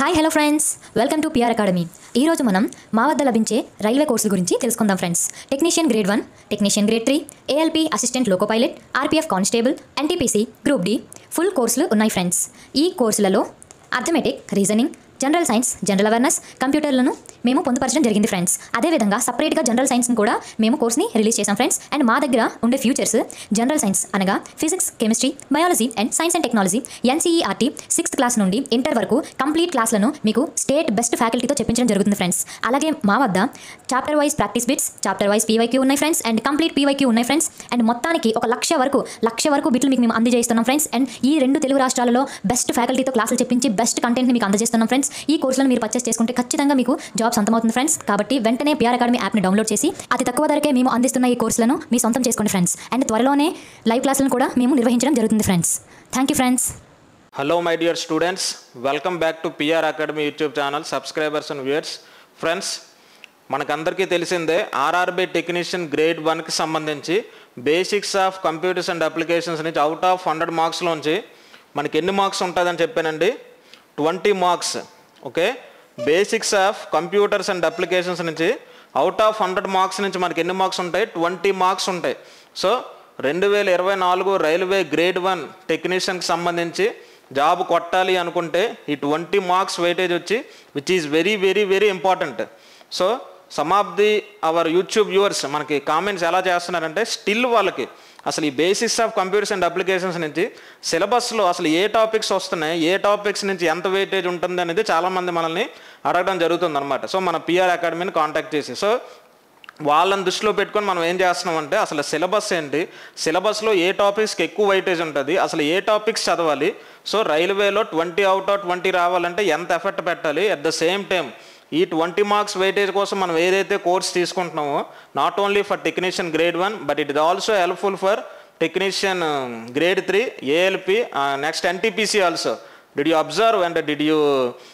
Hi hello friends welcome to PR academy ఈరోజు మనం మా వద్ద లభించే రైల్వే కోర్సుల గురించి తెలుసుకుందాం friends technician grade one technician grade three ALP assistant loco pilot RPF constable NTPC group D full కోర్సులు ఉన్నాయి ఫ్రెండ్స్ ఈ కోర్సులలో arithmetic reasoning general science general awareness కంప్యూటర్లను మేము పొందుపరచడం జరిగింది ఫ్రెండ్స్ అదేవిధంగా సపరేట్గా జనరల్ సైన్స్ని కూడా మేము కోర్స్ని రిలీజ్ చేసాం ఫ్రెండ్స్ అండ్ మా దగ్గర ఉండే ఫ్యూచర్స్ జనరల్ సైన్స్ అనగా physics chemistry biology and science and technology NCERT sixth class నుండి ఇంటర్ వరకు కంప్లీట్ క్లాస్లను మీకు స్టేట్ బెస్ట్ ఫ్యాకల్టీతో చెప్పించడం జరుగుతుంది ఫ్రెండ్స్ అలాగే మా వద్ద chapter wise practice bits chapter wise PYQ ఉన్నాయి ఫ్రెండ్స్ అండ్ కంప్లీట్ పీవైక్యూ ఉన్నాయి ఫ్రెండ్స్ అండ్ మొత్తానికి ఒక లక్ష వరకు లక్ష వరకు బిట్లు మీకు మేము అందజేస్తున్నాం ఫ్రెండ్స్ అండ్ ఈ రెండు తెలుగు రాష్ట్రాలలో బెస్ట్ ఫ్యాకల్టీతో క్లాసులు చెప్పించి బెస్ట్ కంటెంట్ని మీకు అందజేస్తున్నాం ఫ్రెండ్స్ ఈ కోర్సులను మీరు పర్చేస్ చేసుకుంటే ఖచ్చితంగా మీకు జాబ్ సొంతమవుతుంది ఫ్రెండ్స్ కాబట్టి వెంటనే పిఆర్ అకాడమీ యాప్ని డౌన్లోడ్ చేసి అతి తక్కువ ధరకే మేము అందిస్తున్న ఈ కోర్సులను మీ సొంతం చేసుకోండి ఫ్రెండ్స్ అండ్ త్వరలోనే లైవ్ క్లాసులను కూడా మేము నిర్వహించడం జరుగుతుంది friends thank you friends hello my dear students welcome back to PR Academy YouTube channel subscribers and viewers friends మనకందరికీ తెలిసిందే ఆర్ఆర్బీ టెక్నీషియన్ గ్రేడ్ వన్కి సంబంధించి basics of computers and applications నుంచి అవుట్ ఆఫ్ హండ్రెడ్ మార్క్స్లోంచి మనకి ఎన్ని మార్క్స్ ఉంటుందని చెప్పానండి twenty marks okay basics of computers and applications నుంచి అవుట్ ఆఫ్ హండ్రెడ్ మార్క్స్ నుంచి మనకి ఎన్ని మార్క్స్ ఉంటాయి ట్వంటీ మార్క్స్ ఉంటాయి సో రెండు వేల ఇరవై నాలుగు రైల్వే గ్రేడ్ వన్ టెక్నీషియన్కి సంబంధించి జాబ్ కొట్టాలి అనుకుంటే ఈ ట్వంటీ మార్క్స్ వెయిటేజ్ వచ్చి which is very very very important so some of the our YouTube viewers మనకి కామెంట్స్ ఎలా చేస్తున్నారంటే స్టిల్ వాళ్ళకి అసలు ఈ basics of computers and applications నుంచి సిలబస్లో అసలు ఏ టాపిక్స్ వస్తున్నాయి ఏ టాపిక్స్ నుంచి ఎంత వెయిటేజ్ ఉంటుంది అనేది చాలామంది మనల్ని అడగడం జరుగుతుంది అనమాట సో మన పిఆర్ అకాడమీని కాంటాక్ట్ చేసి సో వాళ్ళని దృష్టిలో పెట్టుకొని మనం ఏం చేస్తున్నామంటే అసలు సిలబస్ ఏంటి సిలబస్లో ఏ టాపిక్స్కి ఎక్కువ వెయిటేజ్ ఉంటుంది అసలు ఏ టాపిక్స్ చదవాలి సో రైల్వేలో ట్వంటీ అవుట్ ఆఫ్ ట్వంటీ రావాలంటే ఎంత ఎఫర్ట్ పెట్టాలి అట్ ద సేమ్ టైం ఈ ట్వంటీ మార్క్స్ వెయిటేజ్ కోసం మనం ఏదైతే కోర్స్ తీసుకుంటున్నామో not only for technician grade one but it is also helpful for technician grade three ALP next NTPC also did you observe and did you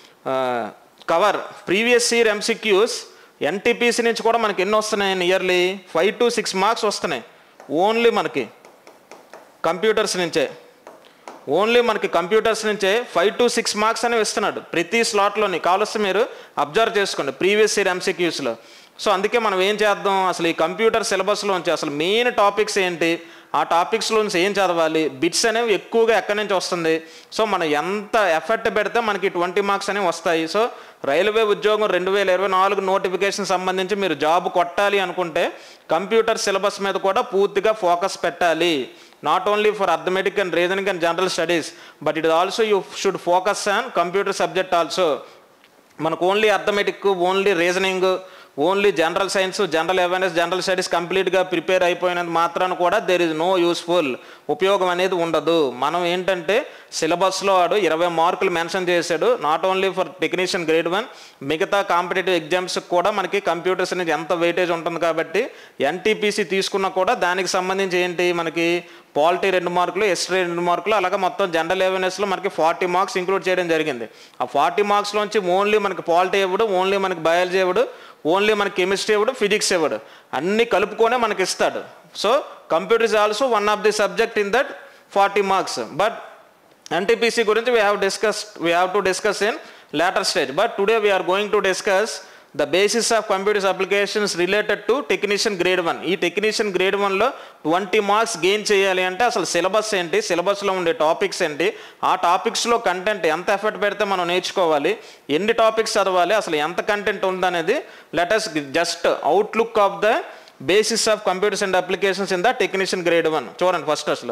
cover previous year MCQs NTPC నుంచి కూడా మనకి ఎన్ని వస్తున్నాయి nearly five to six marks వస్తున్నాయి only మనకి computers నుంచే only మనకి computers నుంచే ఫైవ్ టు సిక్స్ మార్క్స్ అనేవి ఇస్తున్నాడు ప్రతి స్లాట్లోని కావాల్సి మీరు అబ్జర్వ్ చేసుకోండి ప్రీవియస్ ఇయర్ ఎంసీక్యూస్లో సో అందుకే మనం ఏం చేద్దాం అసలు ఈ కంప్యూటర్ సిలబస్లోంచి అసలు మెయిన్ టాపిక్స్ ఏంటి ఆ టాపిక్స్లోంచి ఏం చదవాలి బిట్స్ అనేవి ఎక్కువగా ఎక్కడి నుంచి వస్తుంది సో మనం ఎంత ఎఫర్ట్ పెడితే మనకి ట్వంటీ మార్క్స్ అనేవి వస్తాయి సో రైల్వే ఉద్యోగం రెండు వేల ఇరవై నాలుగు నోటిఫికేషన్ సంబంధించి మీరు జాబ్ కొట్టాలి అనుకుంటే కంప్యూటర్ సిలబస్ మీద కూడా పూర్తిగా ఫోకస్ పెట్టాలి not only for arithmetic and reasoning and general studies but it also you should focus on computer subject also మనకు only arithmetic only reasoning only general science general awareness general studies కంప్లీట్గా prepare అయిపోయినంత మాత్రాన కూడా there is no useful ఉపయోగం అనేది ఉండదు మనం ఏంటంటే సిలబస్లో వాడు ఇరవై మార్కులు మెన్షన్ చేశాడు not only for technician grade one మిగతా కాంపిటేటివ్ ఎగ్జామ్స్కి కూడా మనకి కంప్యూటర్స్ అనేది ఎంత వెయిటేజ్ ఉంటుంది కాబట్టి ఎన్టీపీసీ తీసుకున్నా కూడా దానికి సంబంధించి ఏంటి మనకి పాలిటీ రెండు మార్కులు హిస్టరీ రెండు మార్కులు అలాగే మొత్తం జనరల్ అవేర్నెస్లో మనకి ఫార్టీ మార్క్స్ ఇంక్లూడ్ చేయడం జరిగింది ఆ ఫార్టీ మార్క్స్లోంచి ఓన్లీ మనకి పాలిటీ ఇవ్వడు ఓన్లీ మనకి బయాలజీ ఇవ్వడు ఓన్లీ మనకి కెమిస్ట్రీ ఇవ్వడు ఫిజిక్స్ ఇవ్వడు అన్ని కలుపుకొనే మనకి ఇస్తాడు so computer is also one of the subject in that forty marks but NTPC గురించి we have discuss we have to discuss in later stage but today we are going to discuss the basis of computers applications related to technician grade one ఈ technician grade వన్లో twenty marks gain చేయాలి అంటే అసలు syllabus ఏంటి సిలబస్లో ఉండే topics ఏంటి ఆ టాపిక్స్లో కంటెంట్ ఎంత ఎఫర్ట్ పెడితే మనం నేర్చుకోవాలి ఎన్ని టాపిక్స్ చదవాలి అసలు ఎంత కంటెంట్ ఉందనేది let us just outlook of the basis of computers and applications in the technician grade one చూడండి ఫస్ట్ అసలు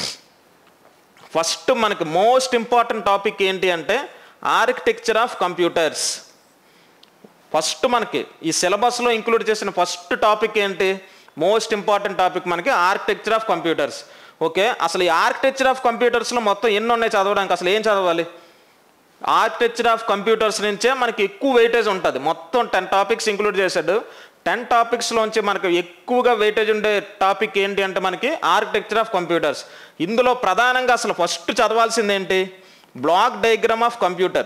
ఫస్ట్ మనకి మోస్ట్ ఇంపార్టెంట్ టాపిక్ ఏంటి అంటే ఆర్కిటెక్చర్ ఆఫ్ కంప్యూటర్స్ ఫస్ట్ మనకి ఈ సిలబస్లో ఇంక్లూడ్ చేసిన ఫస్ట్ టాపిక్ ఏంటి మోస్ట్ ఇంపార్టెంట్ టాపిక్ మనకి ఆర్కిటెక్చర్ ఆఫ్ కంప్యూటర్స్ ఓకే అసలు ఈ ఆర్కిటెక్చర్ ఆఫ్ కంప్యూటర్స్లో మొత్తం ఎన్ని ఉన్నాయి చదవడానికి అసలు ఏం చదవాలి ఆర్కిటెక్చర్ ఆఫ్ కంప్యూటర్స్ నుంచే మనకి ఎక్కువ వెయిటేజ్ ఉంటుంది మొత్తం టెన్ టాపిక్స్ ఇంక్లూడ్ చేశాడు టెన్ టాపిక్స్లోంచి మనకి ఎక్కువగా వెయిటేజ్ ఉండే టాపిక్ ఏంటి అంటే మనకి ఆర్కిటెక్చర్ ఆఫ్ కంప్యూటర్స్ ఇందులో ప్రధానంగా అసలు ఫస్ట్ చదవాల్సింది ఏంటి block diagram of computer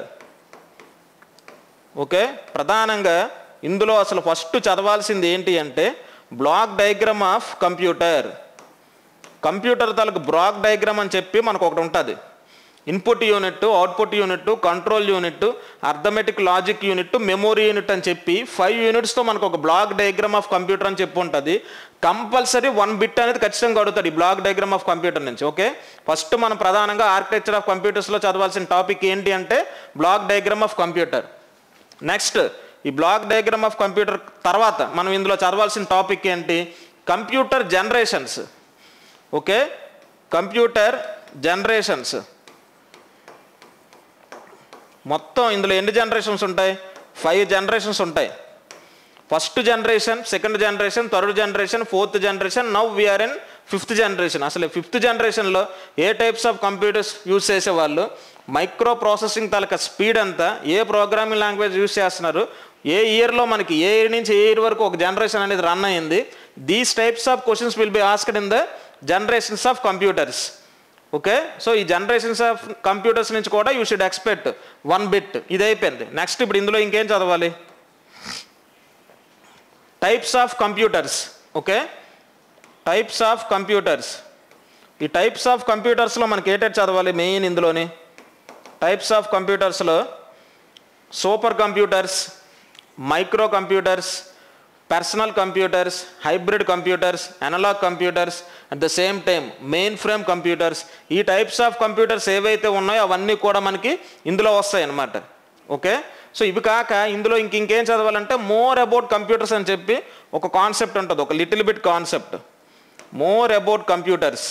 okay ప్రధానంగా ఇందులో అసలు ఫస్ట్ చదవాల్సింది ఏంటి అంటే block diagram of computer computer తాలూకు బ్లాక్ డయాగ్రామ్ అని చెప్పి మనకు ఒకటి ఉంటుంది input unit output unit control unit arithmetic logic unit memory unit అని చెప్పి ఫైవ్ యూనిట్స్తో మనకు ఒక బ్లాక్ డయాగ్రామ్ ఆఫ్ కంప్యూటర్ అని చెప్పి ఉంటుంది కంపల్సరీ వన్ బిట్ అనేది ఖచ్చితంగా అడుగుతాడు ఈ బ్లాక్ డయాగ్రామ్ ఆఫ్ కంప్యూటర్ నుంచి ఓకే ఫస్ట్ మనం ప్రధానంగా ఆర్కిటెక్చర్ ఆఫ్ కంప్యూటర్స్లో చదవాల్సిన టాపిక్ ఏంటి అంటే block diagram of computer next ఈ బ్లాక్ డయాగ్రామ్ ఆఫ్ కంప్యూటర్ తర్వాత మనం ఇందులో చదవాల్సిన టాపిక్ ఏంటి computer generations okay computer generations మొత్తం ఇందులో ఎన్ని జనరేషన్స్ ఉంటాయి ఫైవ్ జనరేషన్స్ ఉంటాయి first generation second generation third generation fourth generation now we are in fifth generation అసలు ఫిఫ్త్ జనరేషన్లో ఏ టైప్స్ ఆఫ్ కంప్యూటర్స్ యూజ్ చేసేవాళ్ళు మైక్రో ప్రాసెసింగ్ తాలూకా స్పీడ్ అంతా ఏ ప్రోగ్రామింగ్ లాంగ్వేజ్ యూజ్ చేస్తున్నారు ఏ ఇయర్లో మనకి ఏ ఇయర్ నుంచి ఏ ఇయర్ వరకు ఒక జనరేషన్ అనేది రన్ అయ్యింది these types of questions will be asked in the generations of computers okay so ఈ జనరేషన్స్ ఆఫ్ కంప్యూటర్స్ నుంచి కూడా you should expect one bit ఇది అయిపోయింది నెక్స్ట్ ఇప్పుడు ఇందులో ఇంకేం చదవాలి types of computers okay types of computers ఈ టైప్స్ ఆఫ్ కంప్యూటర్స్లో మనకి ఏటెట్ చదవాలి మెయిన్ ఇందులోని టైప్స్ ఆఫ్ కంప్యూటర్స్లో super computers micro computers personal computers hybrid computers analog computers at the same time main frame computers ఈ టైప్స్ ఆఫ్ కంప్యూటర్స్ ఏవైతే ఉన్నాయో అవన్నీ కూడా మనకి ఇందులో వస్తాయి అన్నమాట ఓకే సో ఇవి కాక ఇందులో ఇంక ఇంకేం చదవాలంటే మోర్ అబౌట్ కంప్యూటర్స్ అని చెప్పి ఒక కాన్సెప్ట్ ఉంటుంది ఒక little bit concept more about computers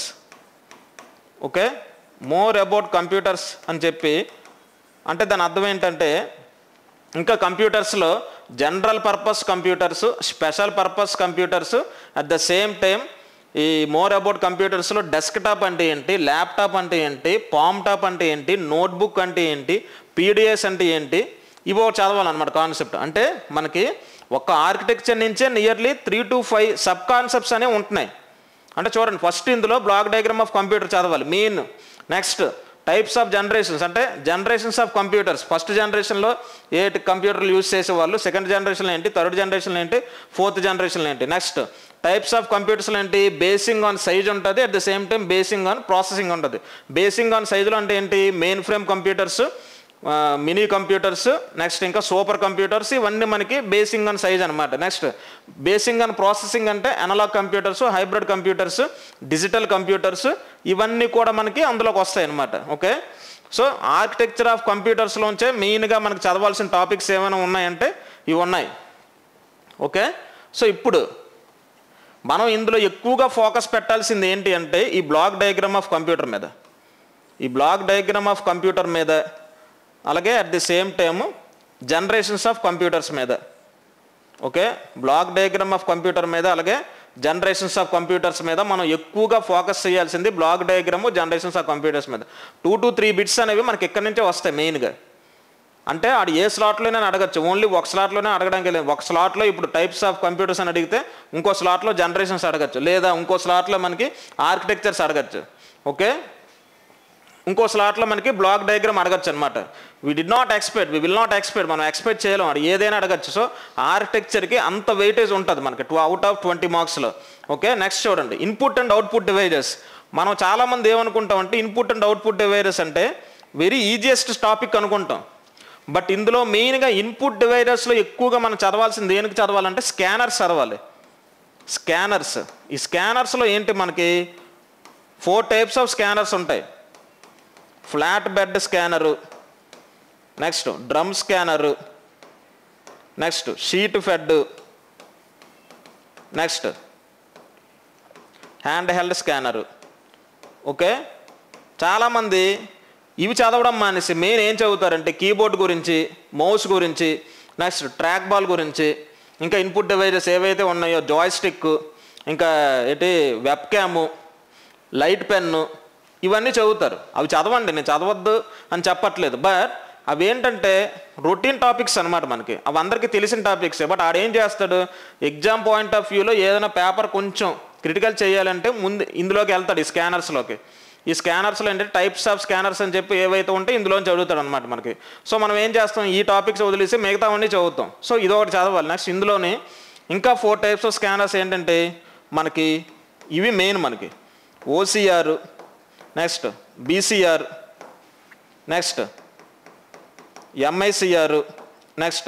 okay more about computers అని చెప్పి అంటే దాని అర్థం ఏంటంటే ఇంకా కంప్యూటర్స్లో general purpose computers special purpose computers at the same time ఈ మోర్ అబౌట్ కంప్యూటర్స్లో డెస్క్టాప్ అంటే ఏంటి ల్యాప్టాప్ అంటే ఏంటి పామ్ టాప్ అంటే ఏంటి నోట్బుక్ అంటే ఏంటి పీడిఎస్ అంటే ఏంటి ఇవి ఒకటి చదవాలన్నమాట కాన్సెప్ట్ అంటే మనకి ఒక ఆర్కిటెక్చర్ నుంచే nearly three to five sub concepts అనేవి ఉంటున్నాయి అంటే చూడండి ఫస్ట్ ఇందులో బ్లాక్ డయాగ్రామ్ ఆఫ్ కంప్యూటర్ చదవాలి main next types of generations అంటే జనరేషన్స్ ఆఫ్ కంప్యూటర్స్ ఫస్ట్ జనరేషన్లో ఏ కంప్యూటర్లు యూజ్ చేసేవాళ్ళు సెకండ్ జనరేషన్లో ఏంటి థర్డ్ జనరేషన్లో ఏంటి ఫోర్త్ జనరేషన్లో ఏంటి నెక్స్ట్ టైప్స్ ఆఫ్ కంప్యూటర్స్లో ఏంటి బేసింగ్ ఆన్ సైజ్ ఉంటుంది at the same time basing on processing ఉంటుంది బేసింగ్ ఆన్ సైజులో అంటే ఏంటి main frame computers mini computers next ఇంకా సూపర్ కంప్యూటర్స్ ఇవన్నీ మనకి బేసింగ్ ఆన్ సైజ్ అనమాట నెక్స్ట్ బేసింగ్ ఆన్ ప్రాసెసింగ్ అంటే analog computers hybrid computers digital computers ఇవన్నీ కూడా మనకి అందులోకి వస్తాయి అనమాట ఓకే సో ఆర్కిటెక్చర్ ఆఫ్ కంప్యూటర్స్లోంచే మెయిన్గా మనకి చదవాల్సిన టాపిక్స్ ఏమైనా ఉన్నాయంటే ఇవి ఉన్నాయి ఓకే సో ఇప్పుడు మనం ఇందులో ఎక్కువగా ఫోకస్ పెట్టాల్సింది ఏంటి అంటే ఈ బ్లాక్ డయాగ్రామ్ ఆఫ్ కంప్యూటర్ మీద ఈ బ్లాక్ డయాగ్రామ్ ఆఫ్ కంప్యూటర్ మీద అలాగే at the same time generations of computers మీద okay block diagram of computer మీద అలాగే జనరేషన్స్ ఆఫ్ కంప్యూటర్స్ మీద మనం ఎక్కువగా ఫోకస్ చేయాల్సింది block diagram generations of computers మీద టూ టు త్రీ బిట్స్ అనేవి మనకి ఎక్కడి నుంచే వస్తాయి మెయిన్గా అంటే ఆడు ఏ స్లాట్లోనే అడగచ్చు ఓన్లీ ఒక స్లాట్లోనే అడగడానికి లేదు ఒక స్లాట్లో ఇప్పుడు టైప్స్ ఆఫ్ కంప్యూటర్స్ అని అడిగితే ఇంకో స్లాట్లో జనరేషన్స్ అడగచ్చు లేదా ఇంకో స్లాట్లో మనకి ఆర్కిటెక్చర్స్ అడగచ్చు ఓకే ఇంకో స్లాట్లో మనకి బ్లాక్ డయాగ్రామ్ అడగచ్చు అనమాట we do not expect we will not expect మనం ఎక్స్పెక్ట్ చేయలేం అది ఏదైనా అడగచ్చు సో ఆర్కిటెక్చర్కి అంత వెయిటేజ్ ఉంటుంది మనకి టూ అవుట్ ఆఫ్ ట్వంటీ మార్క్స్లో ఓకే నెక్స్ట్ చూడండి ఇన్పుట్ అండ్ అవుట్పుట్ డివైజెస్ మనం చాలామంది ఏమనుకుంటాం అంటే ఇన్పుట్ అండ్ అవుట్పుట్ డివైజెస్ అంటే వెరీ ఈజియెస్ట్ టాపిక్ అనుకుంటాం బట్ ఇందులో మెయిన్గా ఇన్పుట్ డివైజెస్లో ఎక్కువగా మనం చదవాల్సింది దేనికి చదవాలంటే స్కానర్స్ చదవాలి స్కానర్స్ ఈ స్కానర్స్లో ఏంటి మనకి ఫోర్ టైప్స్ ఆఫ్ స్కానర్స్ ఉంటాయి flat bed scanner next drum scanner next sheet fed next hand held scanner okay చాలామంది ఇవి చదవడం మానేసి మెయిన్ ఏం చదువుతారంటే కీబోర్డ్ గురించి మౌస్ గురించి నెక్స్ట్ ట్రాక్ బాల్ గురించి ఇంకా ఇన్పుట్ డివైజెస్ ఏవైతే ఉన్నాయో జాయ్స్టిక్ ఇంకా ఏంటి వెబ్ క్యాము లైట్ పెన్ను ఇవన్నీ చదువుతారు అవి చదవండి నేను చదవద్దు అని చెప్పట్లేదు బట్ అవి ఏంటంటే రొటీన్ టాపిక్స్ అనమాట మనకి అవి అందరికీ తెలిసిన టాపిక్సే బట్ ఆడేం చేస్తాడు ఎగ్జామ్ పాయింట్ ఆఫ్ వ్యూలో ఏదైనా పేపర్ కొంచెం క్రిటికల్ చేయాలంటే ముందు ఇందులోకి వెళ్తాడు ఈ స్కానర్స్లోకి ఈ స్కానర్స్లో ఏంటంటే టైప్స్ ఆఫ్ స్కానర్స్ అని చెప్పి ఏవైతే ఉంటే ఇందులోంచి చదువుతాడు అనమాట మనకి సో మనం ఏం చేస్తాం ఈ టాపిక్స్ వదిలేసి మిగతావన్నీ చదువుతాం సో ఇది ఒకటి చదవాలి నెక్స్ట్ ఇందులోని ఇంకా ఫోర్ టైప్స్ ఆఫ్ స్కానర్స్ ఏంటంటే మనకి ఇవి మెయిన్ మనకి OCR next BCR next MICR next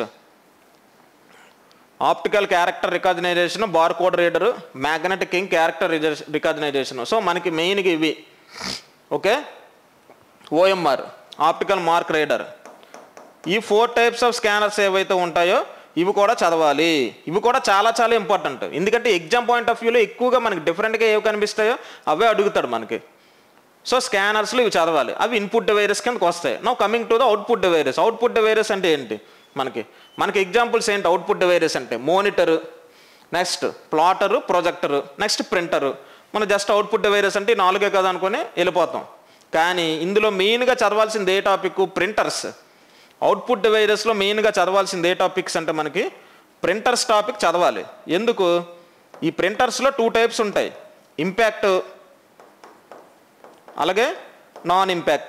optical character recognition bar code reader magnetic ink character recognition so మనకి మెయిన్గా ఇవి okay OMR optical mark reader ఈ ఫోర్ టైప్స్ ఆఫ్ స్కానర్స్ ఏవైతే ఉంటాయో ఇవి కూడా చదవాలి ఇవి కూడా చాలా చాలా ఇంపార్టెంట్ ఎందుకంటే ఎగ్జామ్ పాయింట్ ఆఫ్ వ్యూలో ఎక్కువగా మనకి డిఫరెంట్గా ఏవి కనిపిస్తాయో అవే అడుగుతాడు మనకి సో స్కానర్స్లో ఇవి చదవాలి అవి ఇన్పుట్ డివైరస్ కిందకి వస్తాయి no coming to the output devices output devices అంటే ఏంటి మనకి మనకి ఎగ్జాంపుల్స్ ఏంటి అవుట్పుట్ డివైరస్ అంటే monitor next plotter projector next printer మనం జస్ట్ అవుట్పుట్ డివైరస్ అంటే ఈ నాలుగే కదా అనుకొని వెళ్ళిపోతాం కానీ ఇందులో మెయిన్గా చదవాల్సింది ఏ టాపిక్ ప్రింటర్స్ అవుట్పుట్ డివైరస్లో మెయిన్గా చదవాల్సింది ఏ టాపిక్స్ అంటే మనకి ప్రింటర్స్ టాపిక్ చదవాలి ఎందుకు ఈ ప్రింటర్స్లో టూ టైప్స్ ఉంటాయి ఇంపాక్ట్ అలాగే నాన్ ఇంపాక్ట్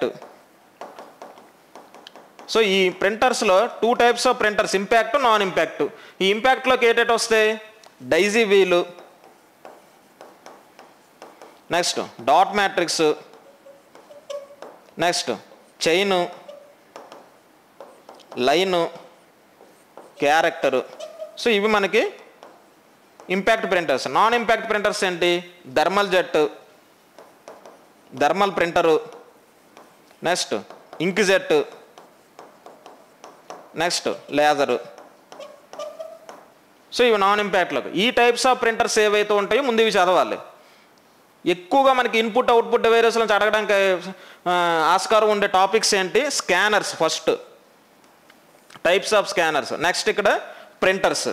సో ఈ ప్రింటర్స్లో two types of printers impact non impact ఈ ఇంపాక్ట్లోకి ఏటేటి వస్తాయి daisy wheel next dot matrix next chain line character so ఇవి మనకి impact printers non impact printers ఏంటి thermal jet thermal printer next ink jet next laser so ఇవి non ఇంపాక్ట్లకు ఈ టైప్స్ ఆఫ్ ప్రింటర్స్ ఏవైతే ఉంటాయో ముందు ఇవి చదవాలి ఎక్కువగా మనకి ఇన్పుట్ అవుట్పుట్ డివైరస్లో అడగడానికి ఆ, ఆస్కారం ఉండే టాపిక్స్ ఏంటి scanners first types of scanners next ఇక్కడ ప్రింటర్స్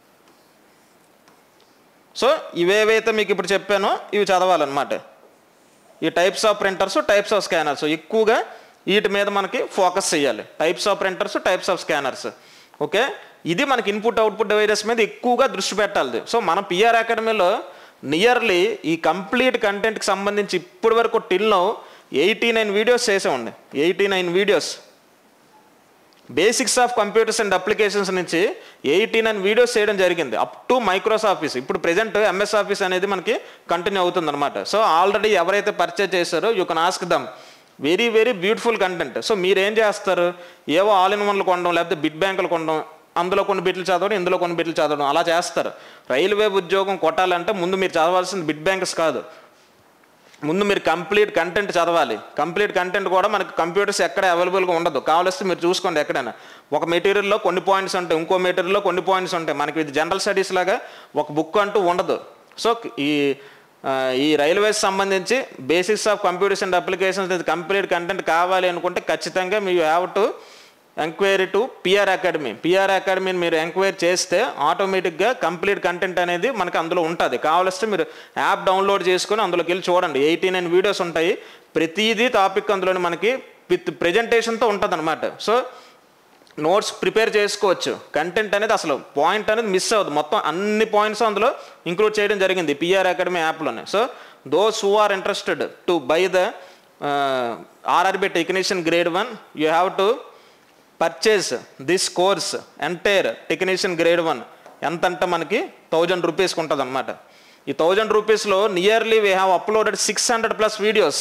సో ఇవేవైతే మీకు ఇప్పుడు చెప్పానో ఇవి చదవాలన్నమాట ఈ types of printers types of scanners ఎక్కువగా వీటి మీద మనకి ఫోకస్ చేయాలి types of printers types of scanners okay ఇది మనకి ఇన్పుట్ అవుట్పుట్ డివైరస్ మీద ఎక్కువగా దృష్టి పెట్టాలి సో మన పిఆర్ అకాడమీలో నియర్లీ ఈ కంప్లీట్ కంటెంట్కి సంబంధించి ఇప్పటి వరకు టిల్లో ఎయిటీ నైన్ వీడియోస్ చేసామండి eighty nine videos basics of computers and applications నుంచి ఎయిటీ నైన్ వీడియోస్ చేయడం జరిగింది అప్ టు మైక్రోస్ ఆఫీస్ ఇప్పుడు ప్రెజెంట్ ఎంఎస్ ఆఫీస్ అనేది మనకి కంటిన్యూ అవుతుంది అనమాట సో ఆల్రెడీ ఎవరైతే పర్చేజ్ చేశారో you can ask them very very beautiful content so మీరు ఏం చేస్తారు ఏవో ఆల్ ఇన్ వన్లు కొనడం లేకపోతే బిట్ బ్యాంకులు కొనడం అందులో కొన్ని బిట్లు చదవడం ఇందులో కొన్ని బిట్లు చదవడం అలా చేస్తారు రైల్వే ఉద్యోగం కొట్టాలంటే ముందు మీరు చదవాల్సింది బిట్ బ్యాంక్స్ కాదు ముందు మీరు కంప్లీట్ కంటెంట్ చదవాలి కంప్లీట్ కంటెంట్ కూడా మనకి కంప్యూటర్స్ ఎక్కడ అవైలబుల్గా ఉండదు కావాల్సి మీరు చూసుకోండి ఎక్కడైనా ఒక మెటీరియల్లో కొన్ని పాయింట్స్ ఉంటాయి ఇంకో మెటీరియల్లో కొన్ని పాయింట్స్ ఉంటాయి మనకి ఇది జనరల్ స్టడీస్ లాగా ఒక బుక్ అంటూ ఉండదు సో ఈ ఆ, ఈ రైల్వేస్ సంబంధించి basics of computers and applications ఇది కంప్లీట్ కంటెంట్ కావాలి అనుకుంటే ఖచ్చితంగా మీ have to enquiry to PR Academy PR అకాడమీని మీరు ఎంక్వైరీ చేస్తే ఆటోమేటిక్గా కంప్లీట్ కంటెంట్ అనేది మనకి అందులో ఉంటుంది కావాల్స్తే మీరు యాప్ డౌన్లోడ్ చేసుకొని అందులోకి వెళ్ళి చూడండి ఎయిటీ నైన్ వీడియోస్ ఉంటాయి ప్రతిదీ టాపిక్ అందులోని మనకి విత్ ప్రెజెంటేషన్తో ఉంటుంది అనమాట సో నోట్స్ ప్రిపేర్ చేసుకోవచ్చు కంటెంట్ అనేది అసలు పాయింట్ అనేది మిస్ అవ్వదు మొత్తం అన్ని పాయింట్స్ అందులో ఇంక్లూడ్ చేయడం జరిగింది పిఆర్ అకాడమీ యాప్లోనే so those who are interested to buy the RRB technician grade one you have to purchase this course entire technician grade one ఎంత అంటే మనకి థౌజండ్ రూపీస్కి ఉంటుంది అనమాట ఈ థౌజండ్ రూపీస్లో nearly we have uploaded six hundred plus videos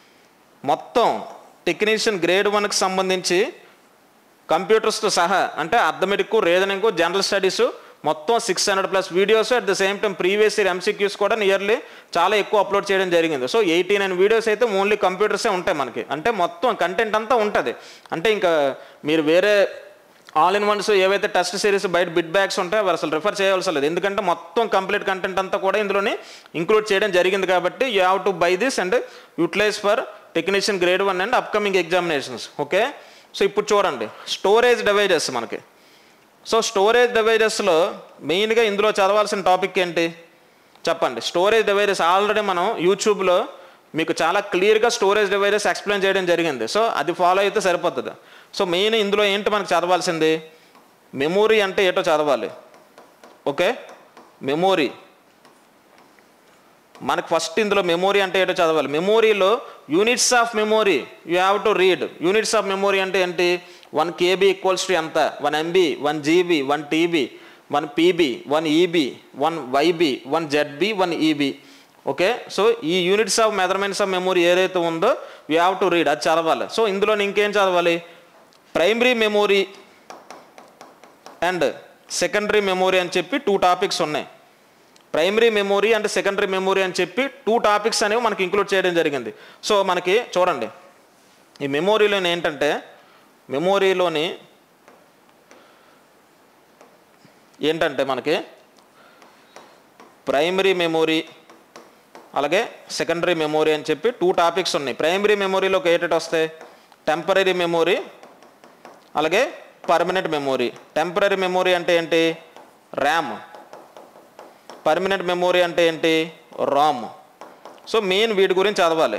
మొత్తం technician grade వన్కి సంబంధించి కంప్యూటర్స్తో సహా అంటే అర్థమెటిక్ రీజనింగ్ జనరల్ స్టడీస్ మొత్తం six hundred plus videos at the same time previous year MCQs కూడా నియర్లీ చాలా ఎక్కువ అప్లోడ్ చేయడం జరిగింది సో ఎయిటీ నైన్ వీడియోస్ అయితే ఓన్లీ కంప్యూటర్సే ఉంటాయి మనకి అంటే మొత్తం కంటెంట్ అంతా ఉంటుంది అంటే ఇంకా మీరు వేరే ఆల్ ఇన్ వన్స్ ఏవైతే టెస్ట్ సిరీస్ బయట బిడ్ బ్యాగ్స్ ఉంటాయో అవి అసలు రిఫర్ చేయవలసి లేదు ఎందుకంటే మొత్తం కంప్లీట్ కంటెంట్ అంతా కూడా ఇందులోనే ఇంక్లూడ్ చేయడం జరిగింది కాబట్టి you have to buy this and utilize for technician grade one and upcoming examinations okay so ఇప్పుడు చూడండి స్టోరేజ్ డివైజెస్ మనకి సో స్టోరేజ్ డివైజెస్లో మెయిన్గా ఇందులో చదవాల్సిన టాపిక్ ఏంటి చెప్పండి స్టోరేజ్ డివైజెస్ ఆల్రెడీ మనం యూట్యూబ్లో మీకు చాలా క్లియర్గా స్టోరేజ్ డివైజెస్ ఎక్స్ప్లెయిన్ చేయడం జరిగింది సో అది ఫాలో అయితే సరిపోతుంది సో మెయిన్ ఇందులో ఏంటి మనకు చదవాల్సింది మెమోరీ అంటే ఏటో చదవాలి ఓకే మెమోరీ మనకు ఫస్ట్ ఇందులో మెమోరీ అంటే ఏంటో చదవాలి మెమోరీలో units of memory you have to read units of memory అంటే ఏంటి వన్ కేబీ ఈక్వల్స్ టు ఎంత one MB one GB one TB one PB one EB one YB one ZB one EB okay so ఈ units of measurements of memory ఏదైతే ఉందో we have to read అది చదవాలి so ఇందులో ఇంకేం చదవాలి primary memory and secondary memory అని చెప్పి టూ టాపిక్స్ ఉన్నాయి primary memory and secondary memory అని చెప్పి టూ టాపిక్స్ అనేవి మనకి ఇంక్లూడ్ చేయడం జరిగింది సో మనకి చూడండి ఈ మెమొరీలోని ఏంటంటే మెమొరీలోని ఏంటంటే మనకి ప్రైమరీ మెమొరీ అలాగే సెకండరీ మెమొరీ అని చెప్పి టూ టాపిక్స్ ఉన్నాయి ప్రైమరీ మెమొరీలోకి ఏటెట్ వస్తాయి టెంపరీ మెమొరీ అలాగే పర్మనెంట్ మెమొరీ టెంపరీ మెమొరీ అంటే ఏంటి ర్యామ్ పర్మనెంట్ మెమొరీ అంటే ఏంటి రామ్ సో మెయిన్ వీటి గురించి చదవాలి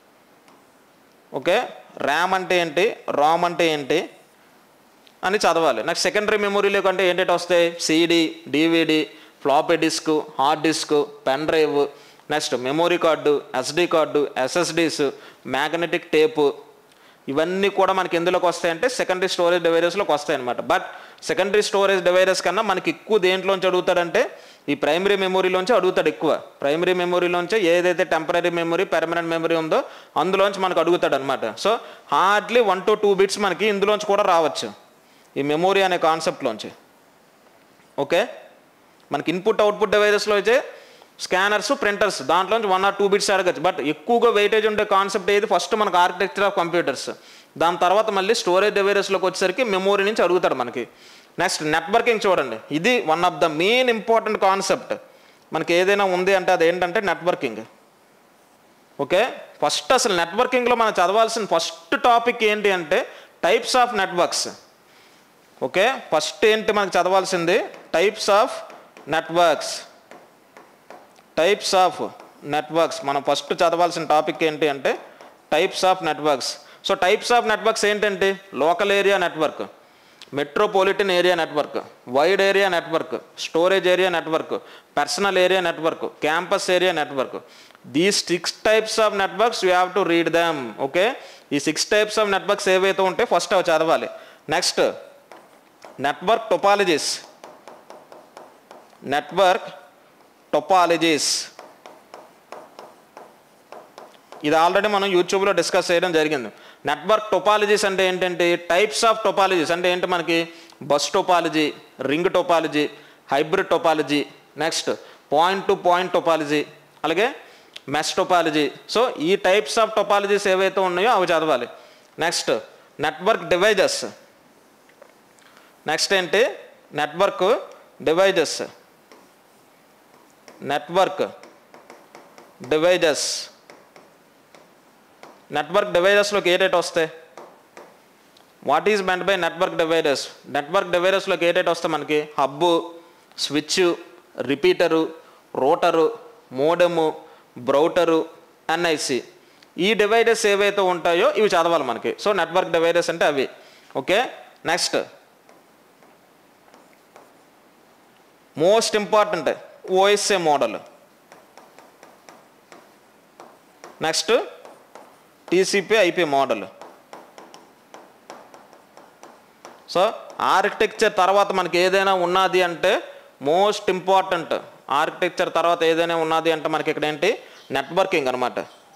ఓకే ర్యామ్ అంటే ఏంటి రామ్ అంటే ఏంటి అని చదవాలి నాకు సెకండరీ మెమొరీలోకి అంటే ఏంటంటే వస్తాయి CD DVD floppy disk hard disk pen drive next memory card SD card SSDs magnetic tape ఇవన్నీ కూడా మనకి ఎందులోకి వస్తాయంటే సెకండరీ స్టోరేజ్ డివైజెస్లోకి వస్తాయి అనమాట బట్ సెకండరీ స్టోరేజ్ డివైజెస్ కన్నా మనకి ఎక్కువ దేంట్లోంచి అడుగుతాడంటే ఈ ప్రైమరీ మెమొరీలోంచి అడుగుతాడు ఎక్కువ ప్రైమరీ మెమొరీలోంచి ఏదైతే టెంపరీ మెమొరీ పెర్మనెంట్ మెమొరీ ఉందో అందులోంచి మనకు అడుగుతాడు అనమాట so hardly one to two bits మనకి ఇందులోంచి కూడా రావచ్చు ఈ మెమొరీ అనే కాన్సెప్ట్లోంచి ఓకే మనకి ఇన్పుట్ అవుట్పుట్ డివైజెస్లో అయితే స్కానర్స్ ప్రింటర్స్ దాంట్లోంచి వన్ ఆర్ టూ బిట్స్ అడగచ్చు బట్ ఎక్కువగా వెయిటేజ్ ఉండే కాన్సెప్ట్ ఏది ఫస్ట్ మనకు ఆర్కిటెక్చర్ ఆఫ్ కంప్యూటర్స్ దాని తర్వాత మళ్ళీ స్టోరేజ్ డివైజెస్లోకి వచ్చేసరికి మెమొరీ నుంచి అడుగుతాడు మనకి నెక్స్ట్ నెట్వర్కింగ్ చూడండి ఇది one of the main important concept మనకి ఏదైనా ఉంది అంటే అది ఏంటంటే నెట్వర్కింగ్ ఓకే ఫస్ట్ అసలు నెట్వర్కింగ్లో మనం చదవాల్సిన ఫస్ట్ టాపిక్ ఏంటి అంటే types of networks okay first ఏంటి మనకు చదవాల్సింది types of networks types of networks మనం ఫస్ట్ చదవాల్సిన టాపిక్ ఏంటి అంటే types of networks so types of networks ఏంటంటే local area network metropolitan area network wide area network storage area network personal area network campus area network these six types of networks you have to read them okay ఈ six types of networks ఏవైతే ఉంటే first అవి చదవాలి next network topologies network topologies ఇది already మనం యూట్యూబ్లో discuss చేయడం జరిగింది నెట్వర్క్ టొపాలజీస్ అంటే ఏంటంటే టైప్స్ ఆఫ్ టొపాలజీస్ అంటే ఏంటి మనకి bus topology ring topology hybrid topology next point to point topology అలాగే మెస్ టొపాలజీ సో ఈ టైప్స్ ఆఫ్ టొపాలజీస్ ఏవైతే ఉన్నాయో అవి చదవాలి నెక్స్ట్ నెట్వర్క్ డివైజెస్ నెక్స్ట్ ఏంటి నెట్వర్క్ డివైజెస్ నెట్వర్క్ డివైజెస్ నెట్వర్క్ డివైజెస్లోకి ఏ డేట్ వస్తాయి what is meant by network dividers network డివైడర్స్లోకి ఏ డేట్ వస్తాయి మనకి hub switch repeater router modem brouter NIC ఈ డివైడర్స్ ఏవైతే ఉంటాయో ఇవి చదవాలి మనకి సో నెట్వర్క్ డివైడర్స్ అంటే అవి okay next most important OSI model next TCP IP model so architecture తర్వాత మనకి ఏదైనా ఉన్నది అంటే మోస్ట్ ఇంపార్టెంట్ ఆర్కిటెక్చర్ తర్వాత ఏదైనా ఉన్నది అంటే మనకి ఇక్కడ ఏంటి నెట్వర్కింగ్ అనమాట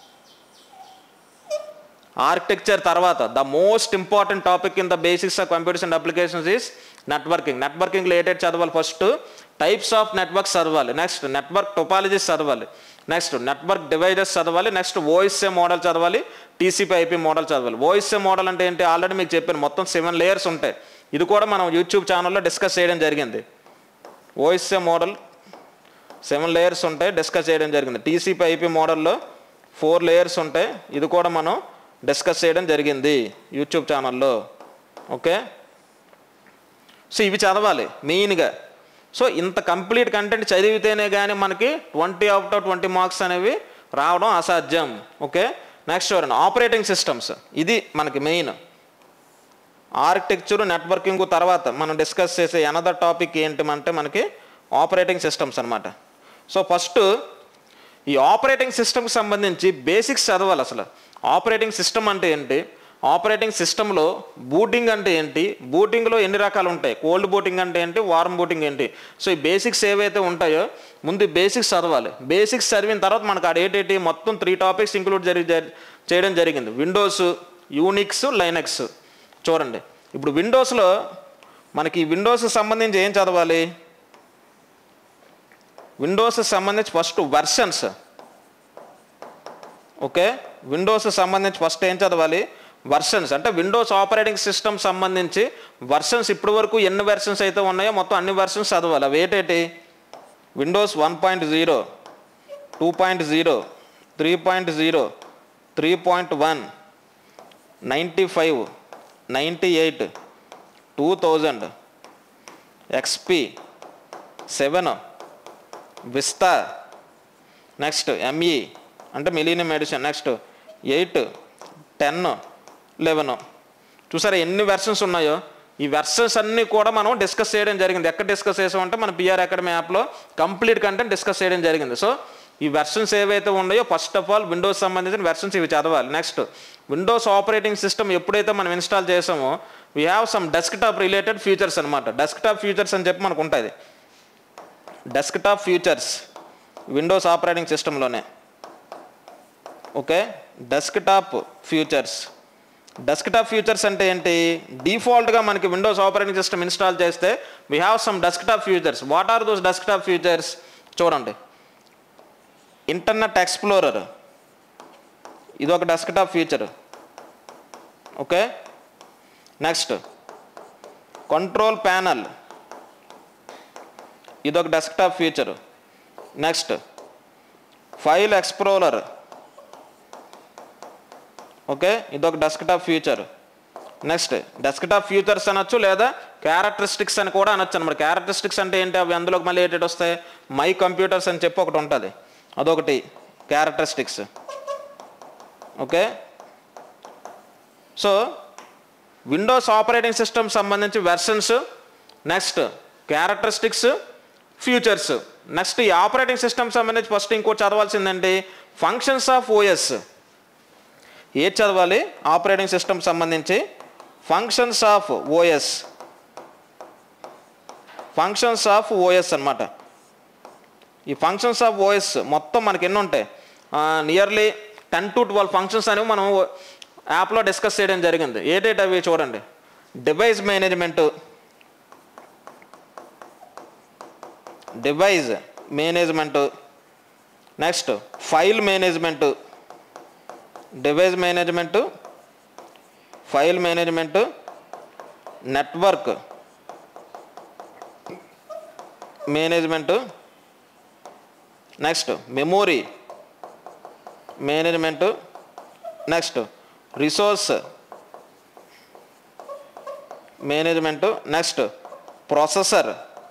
ఆర్కిటెక్చర్ తర్వాత the most important topic in the basics of computers and applications is networking networking related చదవాలి ఫస్ట్ టైప్స్ ఆఫ్ నెట్వర్క్స్ చదవాలి నెక్స్ట్ నెట్వర్క్ టొపాలజీస్ చదవాలి నెక్స్ట్ నెట్వర్క్ డివైజెస్ చదవాలి నెక్స్ట్ ఓఎస్ఏ మోడల్ చదవాలి టీసీపీ ఐపీ మోడల్ చదవాలి OSI model అంటే ఏంటి already మీకు చెప్పాను మొత్తం సెవెన్ లేయర్స్ ఉంటాయి ఇది కూడా మనం యూట్యూబ్ ఛానల్లో డిస్కస్ చేయడం జరిగింది ఓఎస్ఏ మోడల్ సెవెన్ లేయర్స్ ఉంటాయి డిస్కస్ చేయడం జరిగింది టీసీపీ ఐపీ మోడల్లో ఫోర్ లేయర్స్ ఉంటాయి ఇది కూడా మనం డిస్కస్ చేయడం జరిగింది యూట్యూబ్ ఛానల్లో ఓకే సో ఇవి చదవాలి మెయిన్గా సో ఇంత కంప్లీట్ కంటెంట్ చదివితేనే కానీ మనకి twenty out of twenty marks అనేవి రావడం అసాధ్యం ఓకే నెక్స్ట్ చూడండి ఆపరేటింగ్ సిస్టమ్స్ ఇది మనకి మెయిన్ ఆర్కిటెక్చర్ నెట్వర్కింగ్ తర్వాత మనం డిస్కస్ చేసే అనదర్ టాపిక్ ఏంటి అంటే మనకి ఆపరేటింగ్ సిస్టమ్స్ అనమాట సో ఫస్ట్ ఈ ఆపరేటింగ్ సిస్టమ్కి సంబంధించి బేసిక్స్ చదవాలి అసలు ఆపరేటింగ్ సిస్టమ్ అంటే ఏంటి ఆపరేటింగ్ సిస్టంలో బూటింగ్ అంటే ఏంటి బూటింగ్లో ఎన్ని రకాలు ఉంటాయి కోల్డ్ బూటింగ్ అంటే ఏంటి వార్మ్ బూటింగ్ ఏంటి సో ఈ బేసిక్స్ ఏవైతే ఉంటాయో ముందు బేసిక్స్ చదవాలి బేసిక్స్ చదివిన తర్వాత మనకు ఆడ ఏంటి మొత్తం త్రీ టాపిక్స్ ఇంక్లూడ్ జరి జరి- చేయడం జరిగింది విండోస్ యూనిక్స్ లైనక్స్ చూడండి ఇప్పుడు విండోస్లో మనకి విండోస్ సంబంధించి ఏం చదవాలి విండోస్ సంబంధించి ఫస్ట్ వర్షన్స్ ఓకే విండోస్ సంబంధించి ఫస్ట్ ఏం చదవాలి వర్షన్స్ అంటే విండోస్ ఆపరేటింగ్ సిస్టమ్ సంబంధించి వర్షన్స్ ఇప్పటి వరకు ఎన్ని వెర్షన్స్ అయితే ఉన్నాయో మొత్తం అన్ని వెర్షన్స్ చదవాలి అవి ఏంటేటి Windows one point zero two point zero three point zero three point one ninety five ninety eight two thousand XP seven Vista next ME అంటే millennium edition next eight ten eleven చూసారా ఎన్ని versions ఉన్నాయో ఈ versions అన్నీ కూడా మనం discuss చేయడం జరిగింది ఎక్కడ డిస్కస్ చేసామంటే మన పిఆర్ అకాడమీ యాప్లో కంప్లీట్ కంటెంట్ డిస్కస్ చేయడం జరిగింది సో ఈ వెర్షన్స్ ఏవైతే ఉన్నాయో ఫస్ట్ ఆఫ్ ఆల్ విండోస్ సంబంధించిన వెర్షన్స్ ఇవి చదవాలి నెక్స్ట్ విండోస్ ఆపరేటింగ్ సిస్టమ్ ఎప్పుడైతే మనం ఇన్స్టాల్ చేసామో we have some desktop related features అనమాట డెస్క్టాప్ ఫీచర్స్ అని చెప్పి మనకు ఉంటుంది డెస్క్టాప్ ఫీచర్స్ విండోస్ ఆపరేటింగ్ సిస్టంలోనే okay desktop futures desktop futures అంటే ఏంటి డిఫాల్ట్గా మనకి విండోస్ ఆపరేటింగ్ సిస్టమ్ ఇన్స్టాల్ చేస్తే we have some desktop futures what are those desktop futures చూడండి ఇంటర్నెట్ ఎక్స్ప్లోరర్ ఇది ఒక desktop feature okay next control panel ఇదొక desktop feature next file explorer okay ఇదొక desktop feature next desktop features అనొచ్చు లేదా characteristics అని కూడా అనొచ్చు అనమాట క్యారెక్టరిస్టిక్స్ అంటే ఏంటి అవి అందులోకి మళ్ళీ ఏంటి వస్తాయి మై కంప్యూటర్స్ అని చెప్పి ఒకటి ఉంటుంది అదొకటి characteristics okay so Windows operating system సంబంధించి versions next characteristics futures next ఈ ఆపరేటింగ్ సిస్టమ్ సంబంధించి ఫస్ట్ ఇంకోటి చదవాల్సిందండి ఫంక్షన్స్ ఆఫ్ ఓఎస్ ఏది చదవాలి ఆపరేటింగ్ సిస్టమ్ సంబంధించి functions of OS functions of OS అన్నమాట ఈ ఫంక్షన్స్ ఆఫ్ ఓఎస్ మొత్తం మనకి ఎన్ని ఉంటాయి nearly ten to twelve functions అనేవి మనం యాప్లో డిస్కస్ చేయడం జరిగింది ఏటేటి అవి చూడండి device management device management next file management device management file management network management next memory management next resource management next processor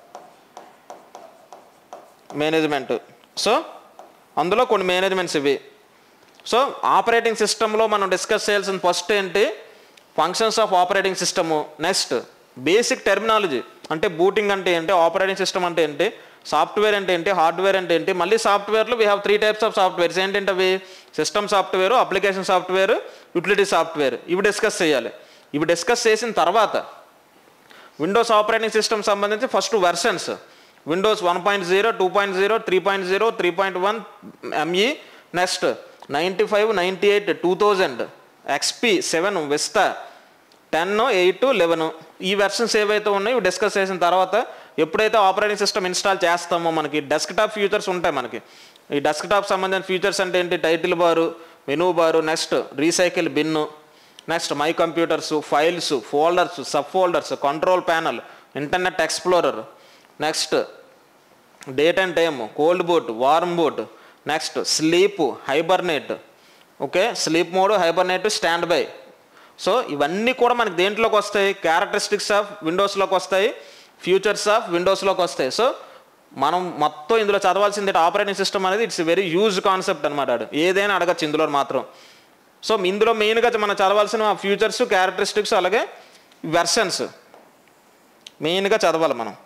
management so అందులో కొన్ని మేనేజ్మెంట్స్ ఇవి సో ఆపరేటింగ్ సిస్టంలో మనం డిస్కస్ చేయాల్సిన ఫస్ట్ ఏంటి functions of operating system next basic terminology అంటే booting అంటే ఏంటి ఆపరేటింగ్ సిస్టమ్ అంటే ఏంటి సాఫ్ట్వేర్ అంటే ఏంటి హార్డ్వేర్ అంటే ఏంటి మళ్ళీ సాఫ్ట్వేర్లో we have three types of softwares ఏంటంటే అవి system software application software utility software ఇవి డిస్కస్ చేయాలి ఇవి డిస్కస్ చేసిన తర్వాత విండోస్ ఆపరేటింగ్ సిస్టమ్ సంబంధించి first versions Windows one point zero two point zero three point zero three point one ME next ninety five ninety eight two thousand XP seven Vista ten eight eleven ఈ versions ఏవైతే ఉన్నాయో ఇవి discuss చేసిన తర్వాత ఎప్పుడైతే operating system install చేస్తామో మనకి desktop features ఉంటాయి మనకి ఈ డెస్క్టాప్ సంబంధించిన ఫీచర్స్ అంటే ఏంటి title bar menu bar next recycle bin next my computers files folders sub folders control panel internet explorer next date and time cold boot warm boot next sleep hibernate okay sleep mode hibernate standby so ఇవన్నీ కూడా మనకి దేంట్లోకి వస్తాయి characteristics of విండోస్లోకి వస్తాయి features of విండోస్లోకి వస్తాయి so మనం మొత్తం ఇందులో చదవాల్సింది ఆపరేటింగ్ సిస్టమ్ అనేది ఇట్స్ వెరీ యూజ్ కాన్సెప్ట్ అనమాట అది. ఏదైనా అడగచ్చు ఇందులో మాత్రం సో ఇందులో మెయిన్గా మనం చదవాల్సిన ఫ్యూచర్స్ క్యారెక్టరిస్టిక్స్ అలాగే వెర్షన్స్ మెయిన్గా చదవాలి మనం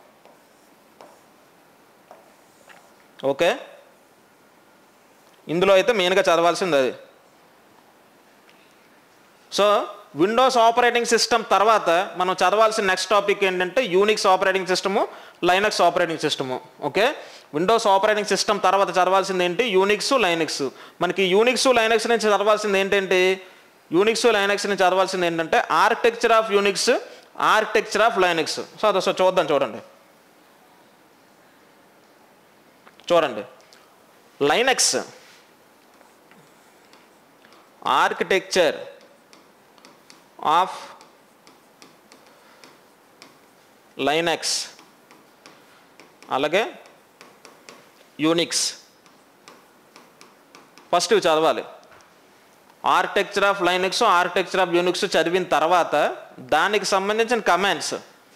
ఓకే ఇందులో అయితే మెయిన్గా చదవాల్సింది అది సో విండోస్ ఆపరేటింగ్ సిస్టమ్ తర్వాత మనం చదవాల్సిన నెక్స్ట్ టాపిక్ ఏంటంటే Unix operating system Linux operating system okay Windows operating system తర్వాత చదవాల్సింది ఏంటి యూనిక్స్ లైనక్స్ మనకి యూనిక్స్ లైనక్స్ నుంచి చదవాల్సింది ఏంటంటే యూనిక్స్ లైనక్స్ నుంచి చదవాల్సింది ఏంటంటే architecture of Unix architecture of Linux so అదో సో చూద్దాం చూడండి చూడండి లైనక్స్ ఆర్కిటెక్చర్ ఆఫ్ లైనక్స్ అలాగే యూనిక్స్ ఫస్ట్ ఇవి చదవాలి architecture of Linux architecture of Unix చదివిన తర్వాత దానికి సంబంధించిన కమాండ్స్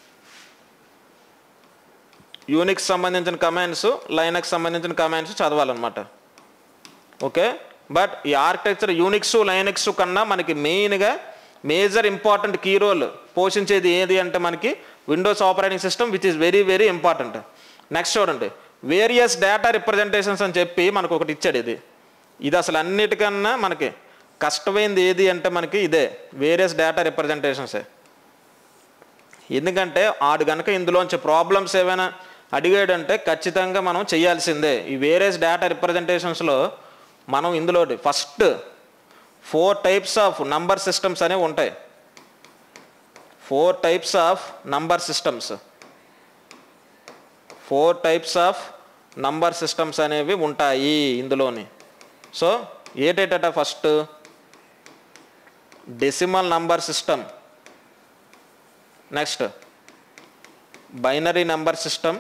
యూనిక్స్ సంబంధించిన కమాండ్స్ లైనక్స్ సంబంధించిన కమాండ్స్ చదవాలన్నమాట ఓకే బట్ ఈ ఆర్కిటెక్చర్ యూనిక్స్ లైనక్స్ కన్నా మనకి మెయిన్గా మేజర్ ఇంపార్టెంట్ కీ రోల్ పోషించేది ఏది అంటే మనకి Windows operating system which is very very important next చూడండి వేరియస్ డేటా రిప్రజెంటేషన్స్ అని చెప్పి మనకు ఒకటి ఇచ్చాడు ఇది ఇది అసలు అన్నిటికన్నా మనకి కష్టమైంది ఏది అంటే మనకి ఇదే వేరియస్ డేటా రిప్రజెంటేషన్సే ఎందుకంటే ఆడు కనుక ఇందులోంచి ప్రాబ్లమ్స్ ఏమైనా అడిగాడంటే ఖచ్చితంగా మనం చేయాల్సిందే ఈ వేరియస్ డేటా రిప్రజెంటేషన్స్లో మనం ఇందులో first four types of number systems అనేవి ఉంటాయి four types of number systems four types of number systems అనేవి ఉంటాయి ఇందులోని సో ఏటేటట first decimal number system next binary number system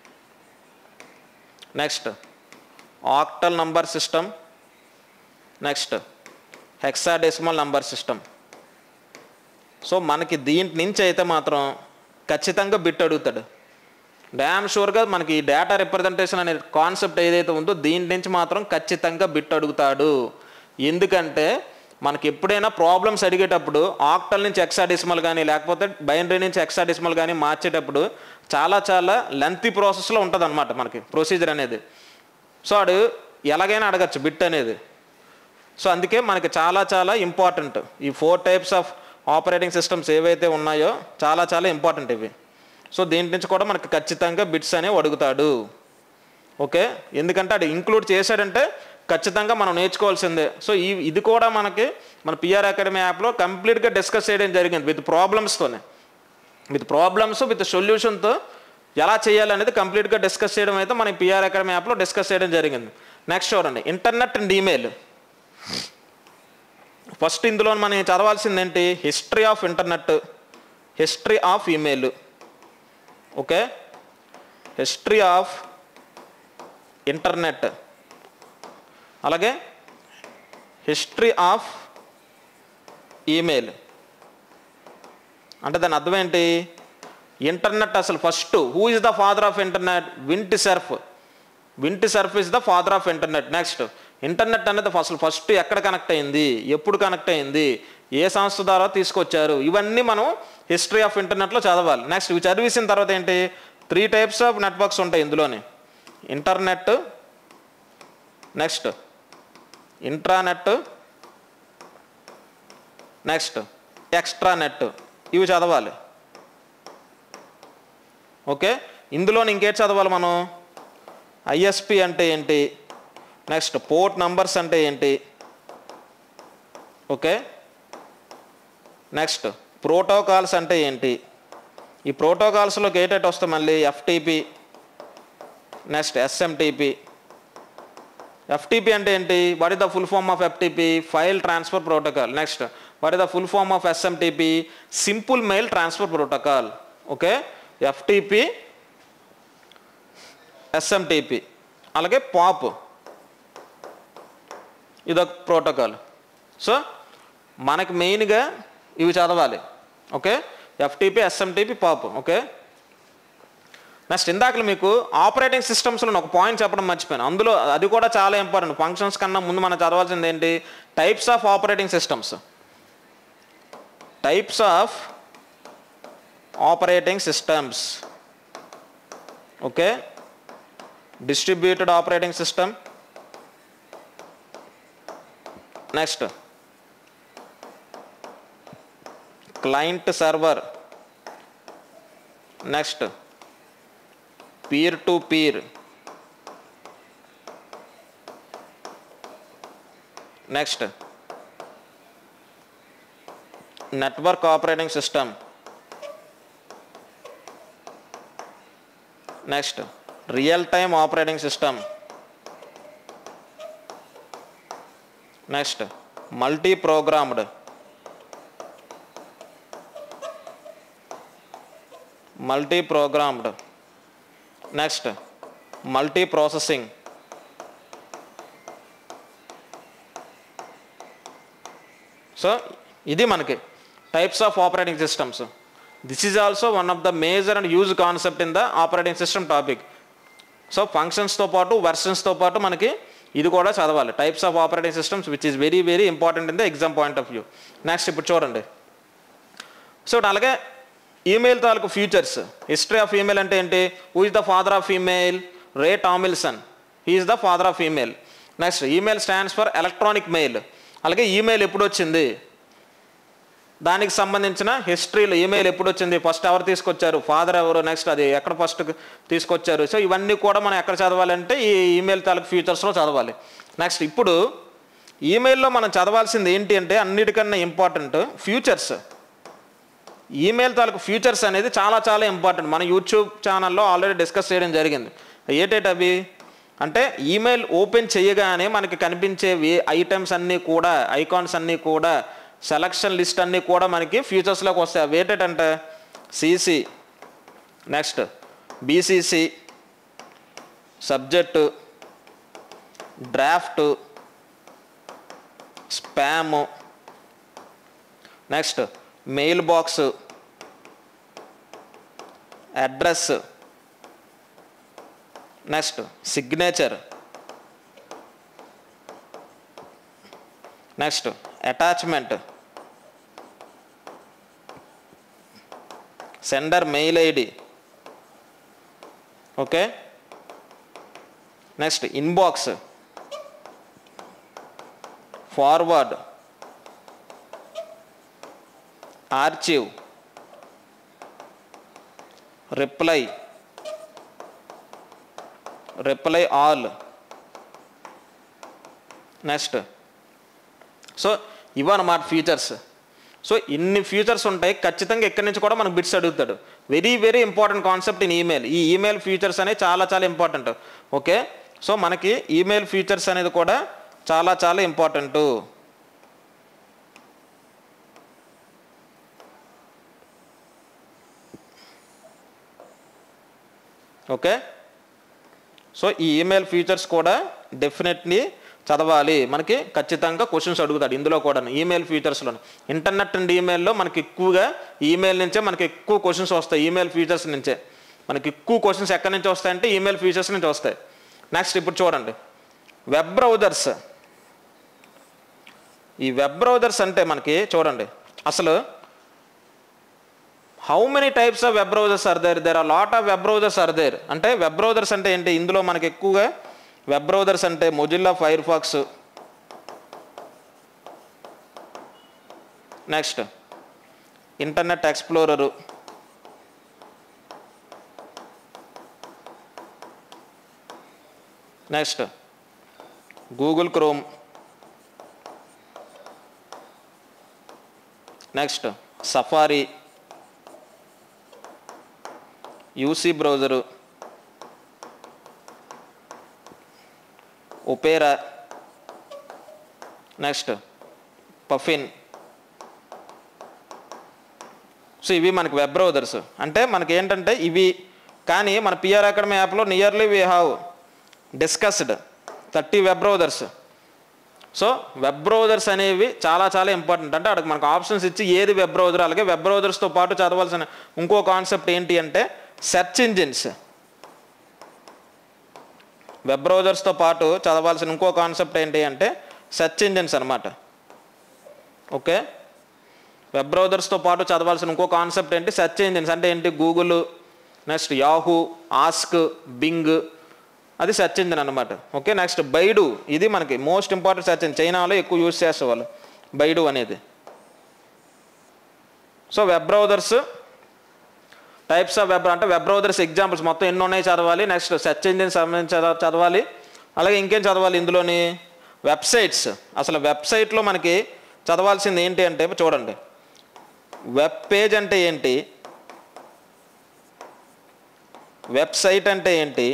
next octal number system next hexadecimal number system so మనకి దీంట్ నుంచి అయితే మాత్రం ఖచ్చితంగా బిట్ అడుగుతాడు డ్యామ్ షూర్గా మనకి ఈ డేటా రిప్రజెంటేషన్ అనే కాన్సెప్ట్ ఏదైతే ఉందో దీని నుంచి మాత్రం ఖచ్చితంగా బిట్ అడుగుతాడు ఎందుకంటే మనకి ఎప్పుడైనా ప్రాబ్లమ్స్ అడిగేటప్పుడు ఆక్టల్ నుంచి ఎక్సాడిసిమల్ కానీ లేకపోతే బైనరీ నుంచి ఎక్సాడిసిమల్ కానీ మార్చేటప్పుడు చాలా చాలా లెంతీ ప్రాసెస్లో ఉంటుంది అనమాట మనకి ప్రొసీజర్ అనేది సో వాడు ఎలాగైనా అడగచ్చు బిట్ అనేది సో అందుకే మనకి చాలా చాలా ఇంపార్టెంట్ ఈ four types of operating systems ఏవైతే ఉన్నాయో చాలా చాలా ఇంపార్టెంట్ ఇవి సో దీని నుంచి కూడా మనకి ఖచ్చితంగా బిట్స్ అనేవి అడుగుతాడు ఓకే ఎందుకంటే అది ఇంక్లూడ్ చేశాడంటే ఖచ్చితంగా మనం నేర్చుకోవాల్సిందే సో ఈ ఇది కూడా మనకి మన పిఆర్ అకాడమీ యాప్లో కంప్లీట్గా డిస్కస్ చేయడం జరిగింది విత్ ప్రాబ్లమ్స్తోనే విత్ ప్రాబ్లమ్స్ విత్ సొల్యూషన్తో ఎలా చేయాలనేది కంప్లీట్గా డిస్కస్ చేయడం అయితే మన పిఆర్ అకాడమీ యాప్లో డిస్కస్ చేయడం జరిగింది నెక్స్ట్ చూడండి ఇంటర్నెట్ అండ్ ఈమెయిల్ ఫస్ట్ ఇందులో మనం చదవాల్సింది ఏంటి history of internet history of email okay history of internet అలాగే హిస్టరీ ఆఫ్ ఈమెయిల్ అంటే దాని అర్థం ఏంటి ఇంటర్నెట్ అసలు first who is the father of internet Vint Cerf Vint Cerf is the father of internet next internet అనేది అసలు first ఎక్కడ connect అయింది ఎప్పుడు కనెక్ట్ అయింది ఏ సంస్థ ద్వారా తీసుకొచ్చారు ఇవన్నీ మనం హిస్టరీ ఆఫ్ ఇంటర్నెట్లో చదవాలి నెక్స్ట్ ఇవి చదివేసిన తర్వాత ఏంటి త్రీ టైప్స్ ఆఫ్ నెట్వర్క్స్ ఉంటాయి ఇందులోనే internet next intranet next extranet ఇవి చదవాలి ఓకే ఇందులోని ఇంకేటి చదవాలి మనం ఐఎస్పి అంటే ఏంటి నెక్స్ట్ పోర్ట్ నంబర్స్ అంటే ఏంటి ఓకే నెక్స్ట్ ప్రోటోకాల్స్ అంటే ఏంటి ఈ ప్రోటోకాల్స్లోకి ఏటేటి వస్తే మళ్ళీ ఎఫ్టీపీ నెక్స్ట్ ఎస్ఎంటీపీ ఎఫ్టీపీ అంటే ఏంటి what is the full form of FTP file transfer protocol next what is the full form of SMTP simple mail transfer protocol okay FTP SMTP అలాగే POP ఇదొక protocol so మనకి మెయిన్గా ఇవి చదవాలి okay FTP SMTP POP okay next ఇందాక మీకు operating సిస్టమ్స్లో ఒక పాయింట్ చెప్పడం మర్చిపోయాను అందులో అది కూడా చాలా ఇంపార్టెంట్ ఫంక్షన్స్ కన్నా ముందు మనం చదవాల్సింది ఏంటి types of operating systems types of operating systems okay distributed operating system next client server next peer to peer next network operating system next real time operating system next multi programmed multi programmed next multi processing so ఇది మనకి types of operating systems this is also one of the major and use concept in the operating system topic so ఫంక్షన్స్తో పాటు వెర్షన్స్తో పాటు మనకి ఇది కూడా చదవాలి types of operating systems which is very very important in the exam point of view next ఇప్పుడు చూడండి సో అలాగే ఈమెయిల్ తాలూకు ఫ్యూచర్స్ హిస్టరీ ఆఫ్ ఈమెయిల్ అంటే ఏంటి who is the father of email Ray Tomlinson he is the father of email next email stands for electronic mail అలాగే email ఎప్పుడు వచ్చింది దానికి సంబంధించిన హిస్టరీలో ఈమెయిల్ ఎప్పుడు వచ్చింది ఫస్ట్ ఎవరు తీసుకొచ్చారు ఫాదర్ ఎవరు నెక్స్ట్ అది ఎక్కడ ఫస్ట్ తీసుకొచ్చారు సో ఇవన్నీ కూడా మనం ఎక్కడ చదవాలంటే ఈ ఈమెయిల్ తాలూకు ఫ్యూచర్స్లో చదవాలి నెక్స్ట్ ఇప్పుడు ఈమెయిల్లో మనం చదవాల్సింది ఏంటి అంటే అన్నిటికన్నా ఇంపార్టెంట్ ఫ్యూచర్స్ ఈమెయిల్ తాలూకు ఫ్యూచర్స్ అనేది చాలా చాలా ఇంపార్టెంట్ మన యూట్యూబ్ ఛానల్లో ఆల్రెడీ డిస్కస్ చేయడం జరిగింది ఏటేటి అవి అంటే ఈమెయిల్ ఓపెన్ చేయగానే మనకి కనిపించేవి ఐటమ్స్ అన్నీ కూడా ఐకాన్స్ అన్నీ కూడా సెలక్షన్ లిస్ట్ అన్నీ కూడా మనకి ఫ్యూచర్స్లోకి వస్తాయి అవి ఏటంటే CC next BCC subject draft spam next mailbox address next signature next attachment sender mail ID okay next inbox forward archive reply reply all next so ఇవన్నమాట ఫీచర్స్ సో ఇన్ని features ఉంటాయి ఖచ్చితంగా ఎక్కడి నుంచి కూడా మనకు బిట్స్ అడుగుతాడు very very important concept in email ఈ ఈమెయిల్ ఫీచర్స్ అనేవి చాలా చాలా ఇంపార్టెంట్ ఓకే సో మనకి ఈమెయిల్ ఫీచర్స్ అనేది కూడా చాలా చాలా ఇంపార్టెంట్ ఓకే సో ఈ ఈమెయిల్ ఫీచర్స్ కూడా డెఫినెట్లీ చదవాలి మనకి ఖచ్చితంగా క్వశ్చన్స్ అడుగుతాడు ఇందులో కూడా ఈమెయిల్ ఫీచర్స్లో ఇంటర్నెట్ అండ్ ఈమెయిల్లో మనకి ఎక్కువగా ఈమెయిల్ నుంచే మనకి ఎక్కువ క్వశ్చన్స్ వస్తాయి ఈమెయిల్ ఫీచర్స్ నుంచే మనకి ఎక్కువ క్వశ్చన్స్ ఎక్కడి నుంచి వస్తాయంటే ఈమెయిల్ ఫీచర్స్ నుంచి వస్తాయి నెక్స్ట్ ఇప్పుడు చూడండి వెబ్ బ్రౌజర్స్ ఈ వెబ్ బ్రౌజర్స్ అంటే మనకి చూడండి అసలు how many types of web browsers are there there are lot of web browsers are there అంటే వెబ్ బ్రౌజర్స్ అంటే ఏంటి ఇందులో మనకి ఎక్కువగా వెబ్ బ్రౌజర్స్ అంటే Mozilla Firefox next Internet Explorer next Google Chrome next Safari UC browser Opera next Puffin so ఇవి మనకి web browsers అంటే మనకి ఏంటంటే ఇవి కానీ మన పిఆర్ అకాడమీ యాప్లో nearly we have discussed thirty web browsers so web browsers అనేవి చాలా చాలా ఇంపార్టెంట్ అంటే అక్కడ మనకు ఆప్షన్స్ ఇచ్చి ఏది వెబ్ బ్రౌజర్ అలాగే వెబ్ బ్రౌజర్స్తో పాటు చదవాల్సిన ఇంకో కాన్సెప్ట్ ఏంటి అంటే సెర్చ్ ఇంజిన్స్ వెబ్ బ్రౌజర్స్తో పాటు చదవాల్సిన ఇంకో కాన్సెప్ట్ ఏంటి అంటే సెర్చ్ ఇంజిన్స్ అనమాట ఓకే వెబ్ బ్రౌజర్స్తో పాటు చదవాల్సిన ఇంకో కాన్సెప్ట్ ఏంటి సెర్చ్ ఇంజిన్స్ అంటే ఏంటి Google next Yahoo Ask Bing అది సెర్చ్ ఇంజిన్ అనమాట ఓకే నెక్స్ట్ బైడు ఇది మనకి మోస్ట్ ఇంపార్టెంట్ సెర్చ్ ఇంజిన్ చైనాలో ఎక్కువ యూజ్ చేసేవాళ్ళు బైడు అనేది so web browsers types of web అంటే వెబ్ బ్రౌజర్స్ ఎగ్జాంపుల్స్ మొత్తం ఎన్ని ఉన్నాయి చదవాలి నెక్స్ట్ సెర్చ్ ఇంజిన్ సంబంధించి చదవ- చదవాలి అలాగే ఇంకేం చదవాలి ఇందులోని వెబ్సైట్స్ అసలు వెబ్సైట్లో మనకి చదవాల్సింది ఏంటి అంటే చూడండి వెబ్ పేజ్ అంటే ఏంటి వెబ్సైట్ అంటే ఏంటి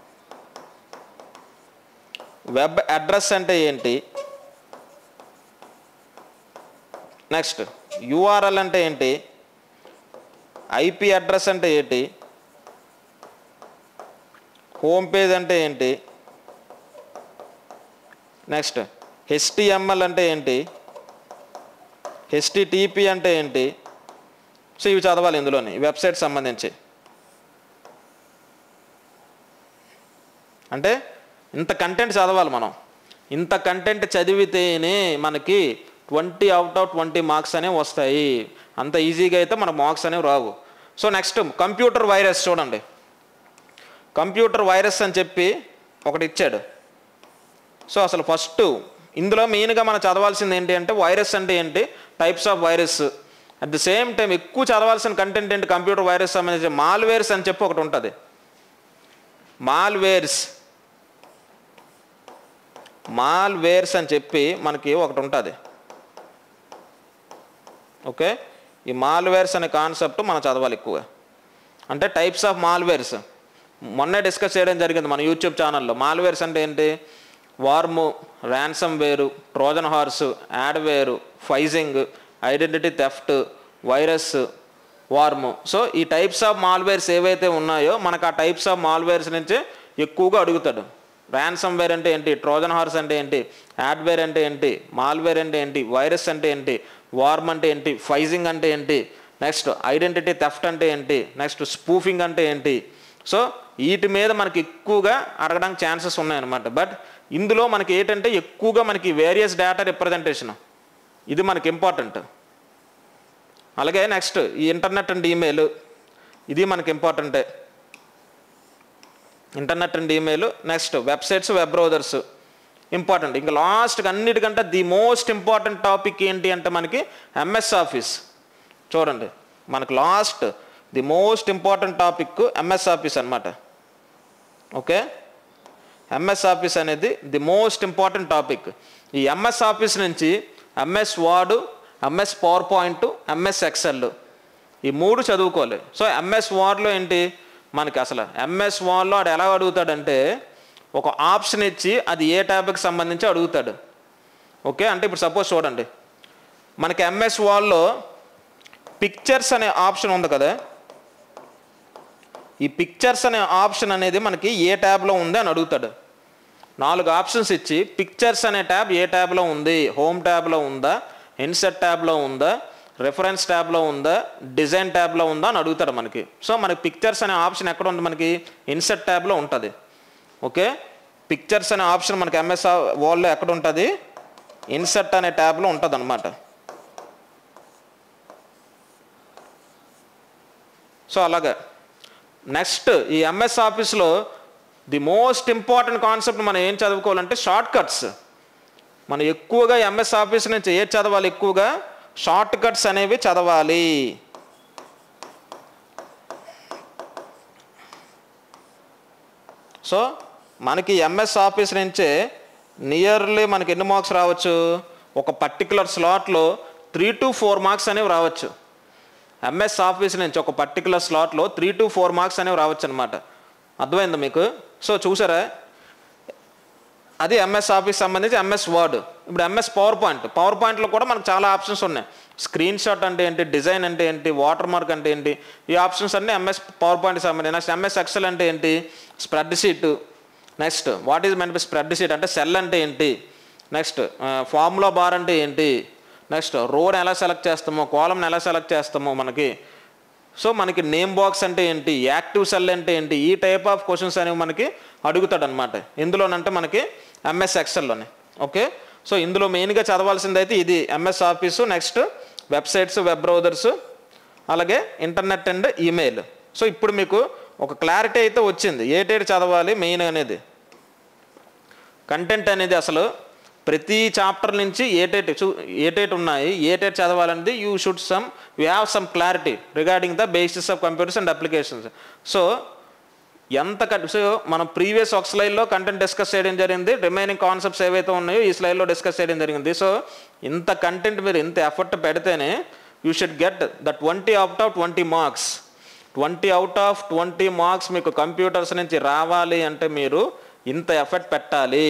వెబ్ అడ్రస్ అంటే ఏంటి నెక్స్ట్ యూఆర్ఎల్ అంటే ఏంటి ఐపీ అడ్రస్ అంటే ఏంటి హోమ్ పేజ్ అంటే ఏంటి నెక్స్ట్ హెచ్టిఎంఎల్ అంటే ఏంటి హెచ్టిటిపి అంటే ఏంటి సో ఇవి చదవాలి ఇందులోని వెబ్సైట్ సంబంధించి అంటే ఇంత కంటెంట్ చదవాలి మనం ఇంత కంటెంట్ చదివితేనే మనకి twenty out of twenty marks అనేవి వస్తాయి అంత ఈజీగా అయితే మన మార్క్స్ అనేవి రావు సో నెక్స్ట్ కంప్యూటర్ వైరస్ చూడండి కంప్యూటర్ వైరస్ అని చెప్పి ఒకటి ఇచ్చాడు సో అసలు ఫస్ట్ ఇందులో మెయిన్గా మనం చదవాల్సింది ఏంటి అంటే వైరస్ అంటే ఏంటి types of virus at the same time ఎక్కువ చదవాల్సిన కంటెంట్ ఏంటి కంప్యూటర్ వైరస్ సంబంధించి మాల్వేర్స్ అని చెప్పి ఒకటి ఉంటుంది మాల్వేర్స్ మాల్వేర్స్ అని చెప్పి మనకి ఒకటి ఉంటుంది ఓకే ఈ మాల్వేర్స్ అనే కాన్సెప్ట్ మనం చదవాలి ఎక్కువగా అంటే టైప్స్ ఆఫ్ మాల్వేర్స్ మొన్నే డిస్కస్ చేయడం జరిగింది మన యూట్యూబ్ ఛానల్లో మాల్వేర్స్ అంటే ఏంటి worm ransomware Trojan horse adware phishing identity theft virus worm so ఈ టైప్స్ ఆఫ్ మాల్వేర్స్ ఏవైతే ఉన్నాయో మనకు ఆ టైప్స్ ఆఫ్ మాల్వేర్స్ నుంచి ఎక్కువగా అడుగుతాడు ర్యాన్సమ్ వేర్ అంటే ఏంటి ట్రోజన్ హార్స్ అంటే ఏంటి యాడ్వేర్ అంటే ఏంటి మాల్వేర్ అంటే ఏంటి వైరస్ అంటే ఏంటి వార్మ్ అంటే ఏంటి ఫైజింగ్ అంటే ఏంటి నెక్స్ట్ ఐడెంటిటీ థెఫ్ట్ అంటే ఏంటి నెక్స్ట్ స్పూఫింగ్ అంటే ఏంటి సో వీటి మీద మనకి ఎక్కువగా అడగడానికి ఛాన్సెస్ ఉన్నాయన్నమాట బట్ ఇందులో మనకి ఏంటంటే ఎక్కువగా మనకి వేరియస్ డేటా రిప్రజెంటేషన్ ఇది మనకి ఇంపార్టెంట్ అలాగే నెక్స్ట్ ఈ ఇంటర్నెట్ అండ్ ఈమెయిల్ ఇది మనకి ఇంపార్టెంటే internet and email next websites web browsers important ఇంకా లాస్ట్కి అన్నిటికంటే ది మోస్ట్ ఇంపార్టెంట్ టాపిక్ ఏంటి అంటే మనకి ఎంఎస్ ఆఫీస్ చూడండి మనకు last the most important topic MS Office అనమాట ఓకే ఎంఎస్ ఆఫీస్ అనేది ది మోస్ట్ ఇంపార్టెంట్ టాపిక్ ఈ ఎంఎస్ ఆఫీస్ నుంచి MS Word MS PowerPoint MS Excel ఈ మూడు చదువుకోవాలి సో ఎంఎస్ వర్డ్లో ఏంటి మనకి అసలు ఎంఎస్ వర్డ్లో ఆడు ఎలా అడుగుతాడంటే ఒక ఆప్షన్ ఇచ్చి అది ఏ ట్యాబ్కి సంబంధించి అడుగుతాడు ఓకే అంటే ఇప్పుడు సపోజ్ చూడండి మనకి ఎంఎస్ వాల్లో పిక్చర్స్ అనే ఆప్షన్ ఉంది కదా ఈ పిక్చర్స్ అనే ఆప్షన్ అనేది మనకి ఏ ట్యాబ్లో ఉంది అని అడుగుతాడు నాలుగు ఆప్షన్స్ ఇచ్చి పిక్చర్స్ అనే ట్యాబ్ ఏ ట్యాబ్లో ఉంది హోమ్ ట్యాబ్లో ఉందా ఇన్సెట్ ట్యాబ్లో ఉందా రెఫరెన్స్ ట్యాబ్లో ఉందా డిజైన్ ట్యాబ్లో ఉందా అని అడుగుతాడు మనకి సో మనకి పిక్చర్స్ అనే ఆప్షన్ ఎక్కడ ఉంది మనకి ఇన్సెట్ ట్యాబ్లో ఉంటుంది ఓకే పిక్చర్స్ అనే ఆప్షన్ మనకి ఎంఎస్ వాల్లో ఎక్కడ ఉంటుంది ఇన్సెట్ అనే ట్యాబ్లో ఉంటుంది అనమాట సో అలాగే నెక్స్ట్ ఈ ఎంఎస్ ఆఫీస్లో ది మోస్ట్ ఇంపార్టెంట్ కాన్సెప్ట్ మనం ఏం చదువుకోవాలంటే షార్ట్ కట్స్ మనం ఎక్కువగా ఎంఎస్ ఆఫీస్ నుంచి ఏది చదవాలి ఎక్కువగా షార్ట్ కట్స్ అనేవి చదవాలి సో మనకి ఎంఎస్ ఆఫీస్ నుంచే నియర్లీ మనకి ఎన్ని మార్క్స్ రావచ్చు ఒక పర్టికులర్ స్లాట్లో త్రీ టు ఫోర్ మార్క్స్ అనేవి రావచ్చు ఎంఎస్ ఆఫీస్ నుంచి ఒక పర్టికులర్ స్లాట్లో త్రీ టు ఫోర్ మార్క్స్ అనేవి రావచ్చు అనమాట అర్థమైందా మీకు సో చూసారా అది ఎంఎస్ ఆఫీస్ సంబంధించి ఎంఎస్ వర్డ్ ఇప్పుడు ఎంఎస్ పవర్ పాయింట్ పవర్ పాయింట్లో కూడా మనకు చాలా ఆప్షన్స్ ఉన్నాయి స్క్రీన్ షాట్ అంటే ఏంటి డిజైన్ అంటే ఏంటి వాటర్ మార్క్ అంటే ఏంటి ఈ ఆప్షన్స్ అన్నీ ఎంఎస్ పవర్ పాయింట్ సంబంధించి నెక్స్ట్ ఎంఎస్ ఎక్సెల్ అంటే ఏంటి spreadsheet next what is mean spreadsheet అంటే సెల్ అంటే ఏంటి నెక్స్ట్ ఫార్ములా బార్ అంటే ఏంటి నెక్స్ట్ రోని ఎలా సెలెక్ట్ చేస్తామో కాలంని ఎలా సెలెక్ట్ చేస్తామో మనకి సో మనకి నేమ్ బాక్స్ అంటే ఏంటి యాక్టివ్ సెల్ అంటే ఏంటి ఈ టైప్ ఆఫ్ క్వశ్చన్స్ అనేవి మనకి అడుగుతాడు అనమాట ఇందులోనంటే మనకి ఎంఎస్ ఎక్సెల్లోనే ఓకే సో ఇందులో మెయిన్గా చదవాల్సింది అయితే ఇది MS Office next websites web browsers అలాగే ఇంటర్నెట్ అండ్ ఈమెయిల్ సో ఇప్పుడు మీకు ఒక క్లారిటీ అయితే వచ్చింది ఏటేటి చదవాలి మెయిన్ అనేది కంటెంట్ అనేది అసలు ప్రతి చాప్టర్ నుంచి ఏటేట్ చూ ఏటేట్ ఉన్నాయి ఏటేట్ చదవాలనేది you should some you have some clarity regarding the basis of computers and applications so ఎంత కట్ సో మనం ప్రీవియస్ ఒక స్లైడ్లో కంటెంట్ డిస్కస్ చేయడం జరిగింది రిమైనింగ్ కాన్సెప్ట్స్ ఏవైతే ఉన్నాయో ఈ స్లైడ్లో డిస్కస్ చేయడం జరిగింది సో ఇంత కంటెంట్ మీరు ఇంత ఎఫర్ట్ పెడితేనే you should get the twenty out of twenty marks twenty out of twenty marks మీకు కంప్యూటర్స్ నుంచి రావాలి అంటే మీరు ఇంత ఎఫర్ట్ పెట్టాలి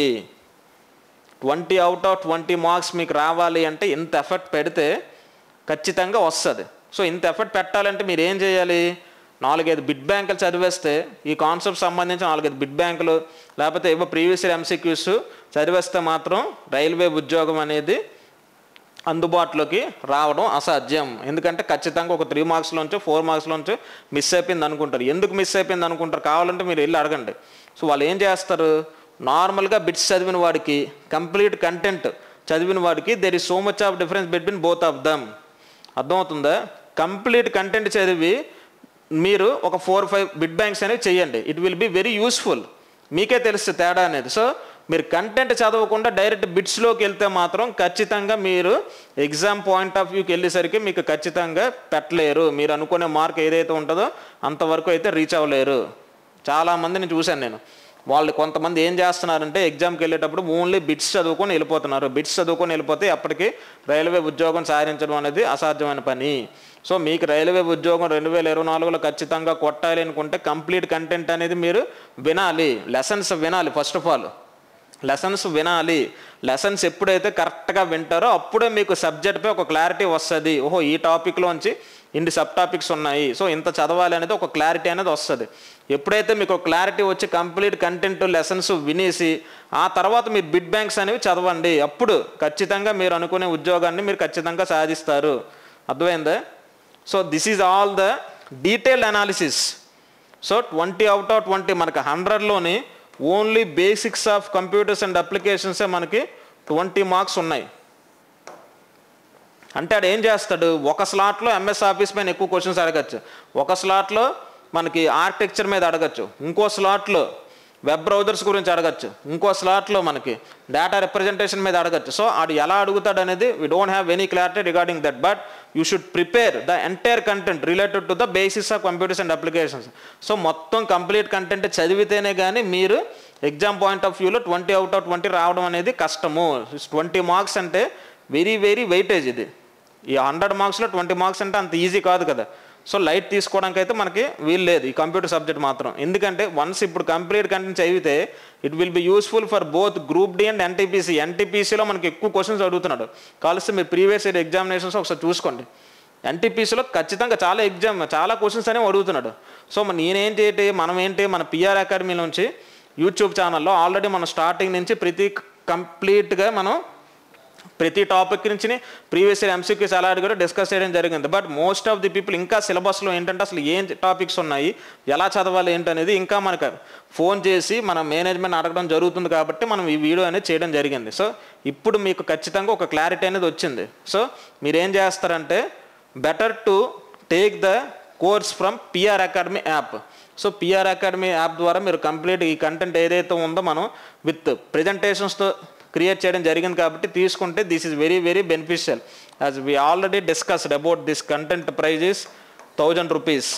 twenty out of twenty marks మీకు రావాలి అంటే ఇంత ఎఫర్ట్ పెడితే ఖచ్చితంగా వస్తుంది సో ఇంత ఎఫర్ట్ పెట్టాలంటే మీరు ఏం చేయాలి నాలుగైదు బిడ్ బ్యాంకులు చదివేస్తే ఈ కాన్సెప్ట్ సంబంధించి నాలుగైదు బిడ్ బ్యాంకులు లేకపోతే ఏవో ప్రీవియస్ ఇయర్ ఎంసీక్యూస్ చదివేస్తే మాత్రం రైల్వే ఉద్యోగం అనేది అందుబాటులోకి రావడం అసాధ్యం ఎందుకంటే ఖచ్చితంగా ఒక త్రీ మార్క్స్లోంచో ఫోర్ మార్క్స్లోంచో మిస్ అయిపోయింది అనుకుంటారు ఎందుకు మిస్ అయిపోయింది అనుకుంటారు కావాలంటే మీరు వెళ్ళి అడగండి సో వాళ్ళు ఏం చేస్తారు నార్మల్గా బిట్స్ చదివిన వాడికి కంప్లీట్ కంటెంట్ చదివిన వాడికి there is so much of difference between both of them అర్థమవుతుందా కంప్లీట్ కంటెంట్ చదివి మీరు ఒక ఫోర్ ఫైవ్ బిడ్ బ్యాంక్స్ అనేవి చేయండి it will be very useful మీకే తెలుస్తుంది తేడా అనేది సో మీరు కంటెంట్ చదవకుండా డైరెక్ట్ బిట్స్లోకి వెళ్తే మాత్రం ఖచ్చితంగా మీరు ఎగ్జామ్ పాయింట్ ఆఫ్ వ్యూకి వెళ్ళేసరికి మీకు ఖచ్చితంగా పెట్టలేరు మీరు అనుకునే మార్క్ ఏదైతే ఉంటుందో అంతవరకు అయితే రీచ్ అవ్వలేరు చాలామందిని చూశాను నేను వాళ్ళు కొంతమంది ఏం చేస్తున్నారంటే ఎగ్జామ్కి వెళ్ళేటప్పుడు ఓన్లీ బిట్స్ చదువుకొని వెళ్ళిపోతున్నారు బిట్స్ చదువుకొని వెళ్ళిపోతే అప్పటికి రైల్వే ఉద్యోగం సాధించడం అనేది అసాధ్యమైన పని సో మీకు రైల్వే ఉద్యోగం రెండు వేల ఇరవై నాలుగులో ఖచ్చితంగా కొట్టాలి అనుకుంటే కంప్లీట్ కంటెంట్ అనేది మీరు వినాలి లెసన్స్ వినాలి ఫస్ట్ ఆఫ్ ఆల్ లెసన్స్ వినాలి లెసన్స్ ఎప్పుడైతే కరెక్ట్గా వింటారో అప్పుడే మీకు సబ్జెక్ట్పై ఒక క్లారిటీ వస్తుంది ఓహో ఈ టాపిక్లోంచి ఇన్ని సబ్ టాపిక్స్ ఉన్నాయి సో ఇంత చదవాలి అనేది ఒక క్లారిటీ అనేది వస్తుంది ఎప్పుడైతే మీకు ఒక క్లారిటీ వచ్చి కంప్లీట్ కంటెంట్ లెసన్స్ వినేసి ఆ తర్వాత మీరు బిడ్ బ్యాంక్స్ అనేవి చదవండి అప్పుడు ఖచ్చితంగా మీరు అనుకునే ఉద్యోగాన్ని మీరు ఖచ్చితంగా సాధిస్తారు అర్థమైందా so this is all the detailed analysis so twenty out of twenty మనకి హండ్రెడ్లోని only basics of computers and అప్లికేషన్సే మనకి ట్వంటీ మార్క్స్ ఉన్నాయి అంటే ఆడు ఏం చేస్తాడు ఒక స్లాట్లో ఎంఎస్ ఆఫీస్ పైన ఎక్కువ క్వశ్చన్స్ అడగచ్చు ఒక స్లాట్లో మనకి ఆర్కిటెక్చర్ మీద అడగచ్చు ఇంకో స్లాట్లో వెబ్ బ్రౌజర్స్ గురించి అడగచ్చు ఇంకో స్లాట్లో మనకి డేటా రిప్రజెంటేషన్ మీద అడగచ్చు సో ఆడు ఎలా అడుగుతాడు అనేది we don't have any clarity regarding that but you should prepare the entire content related to the basis of computers and applications so మొత్తం కంప్లీట్ కంటెంట్ చదివితేనే కానీ మీరు ఎగ్జామ్ పాయింట్ ఆఫ్ వ్యూలో ట్వంటీ అవుట్ ఆఫ్ ట్వంటీ రావడం అనేది కష్టము twenty marks అంటే very very weightage ఇది ఈ హండ్రెడ్ మార్క్స్లో ట్వంటీ మార్క్స్ అంటే అంత ఈజీ కాదు కదా సో లైట్ తీసుకోవడానికి అయితే మనకి వీలు లేదు ఈ కంప్యూటర్ సబ్జెక్ట్ మాత్రం ఎందుకంటే వన్స్ ఇప్పుడు కంప్లీట్ కంటెంట్ చదివితే it will be useful for both group D and NTPC ఎన్టీపీసీలో మనకి ఎక్కువ క్వశ్చన్స్ అడుగుతున్నాడు కావాల్సి మీరు ప్రీవియస్ ఇయర్ ఎగ్జామినేషన్స్ ఒకసారి చూసుకోండి ఎన్టీపీసీలో ఖచ్చితంగా చాలా ఎగ్జామ్ చాలా క్వశ్చన్స్ అనేవి అడుగుతున్నాడు సో మన నేనేంటి ఏంటి మనం ఏంటి మన పిఆర్ అకాడమీ నుంచి యూట్యూబ్ ఛానల్లో ఆల్రెడీ మనం స్టార్టింగ్ నుంచి ప్రతి కంప్లీట్గా మనం ప్రతి టాపిక్ నుంచి ప్రీవియస్ ఇయర్ ఎంసీక్యూస్ ఎలా అడిగారో డిస్కస్ చేయడం జరిగింది but most of the people ఇంకా సిలబస్లో ఏంటంటే అసలు ఏం టాపిక్స్ ఉన్నాయి ఎలా చదవాలి ఏంటనేది ఇంకా మనకు ఫోన్ చేసి మన మేనేజ్మెంట్ అడగడం జరుగుతుంది కాబట్టి మనం ఈ వీడియో అనేది చేయడం జరిగింది సో ఇప్పుడు మీకు ఖచ్చితంగా ఒక క్లారిటీ అనేది వచ్చింది సో మీరు ఏం చేస్తారంటే better to take the course from PR Academy app so PR Academy app ద్వారా మీరు కంప్లీట్ ఈ కంటెంట్ ఏదైతే ఉందో మనం విత్ ప్రజెంటేషన్స్తో క్రియేట్ చేయడం జరిగింది కాబట్టి తీసుకుంటే this is very very beneficial as we already discussed about this content price is thousand rupees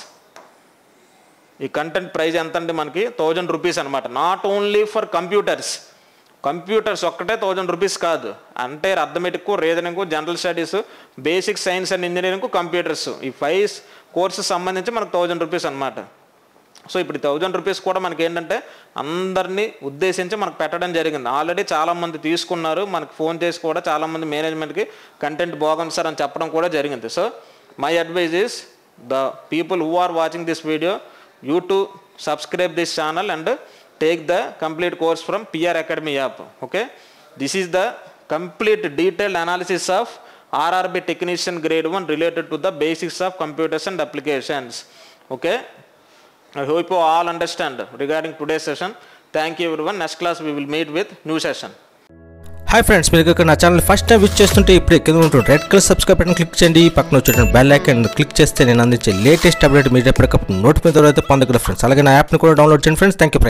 ఈ కంటెంట్ ప్రైజ్ ఎంత అంటే మనకి థౌజండ్ రూపీస్ అనమాట not only for computers computers ఒక్కటే థౌజండ్ రూపీస్ కాదు అంటే arithmetic reasoning general studies basic science and engineering computers ఈ five courses సంబంధించి మనకు థౌజండ్ రూపీస్ అనమాట సో ఇప్పుడు థౌజండ్ రూపీస్ కూడా మనకి ఏంటంటే అందరినీ ఉద్దేశించి మనకు పెట్టడం జరిగింది ఆల్రెడీ చాలామంది తీసుకున్నారు మనకు ఫోన్ చేసి కూడా చాలామంది మేనేజ్మెంట్కి కంటెంట్ బాగుంది సార్ అని చెప్పడం కూడా జరిగింది so my advice is the people who are watching this video you to subscribe this channel and take the complete course from PR Academy app okay this is the complete detailed analysis of RRB technician grade one related to the basics of computers and applications okay I hope you all understand regarding today's session. Thank you everyone. Next class we will meet with new session. Hi friends మీరు ఇక్కడ నా channel first time which చేస్తుంటే ఇప్పుడు కింద ఉంటుంది red colour subscribe button click చేయండి పక్కన వచ్చేటువంటి బెల్ ఐకాన్ క్లిక్ చేస్తే నేను అందించే లేటెస్ట్ అప్డేట్ మీరు ఎప్పటికప్పుడు నోటిఫికేషన్ అయితే పొందగలరు ఫ్రెండ్స్ అలాగే నా యాప్ని కూడా డౌన్లోడ్ చేయండి ఫ్రెండ్స్ థ్యాంక్ యూ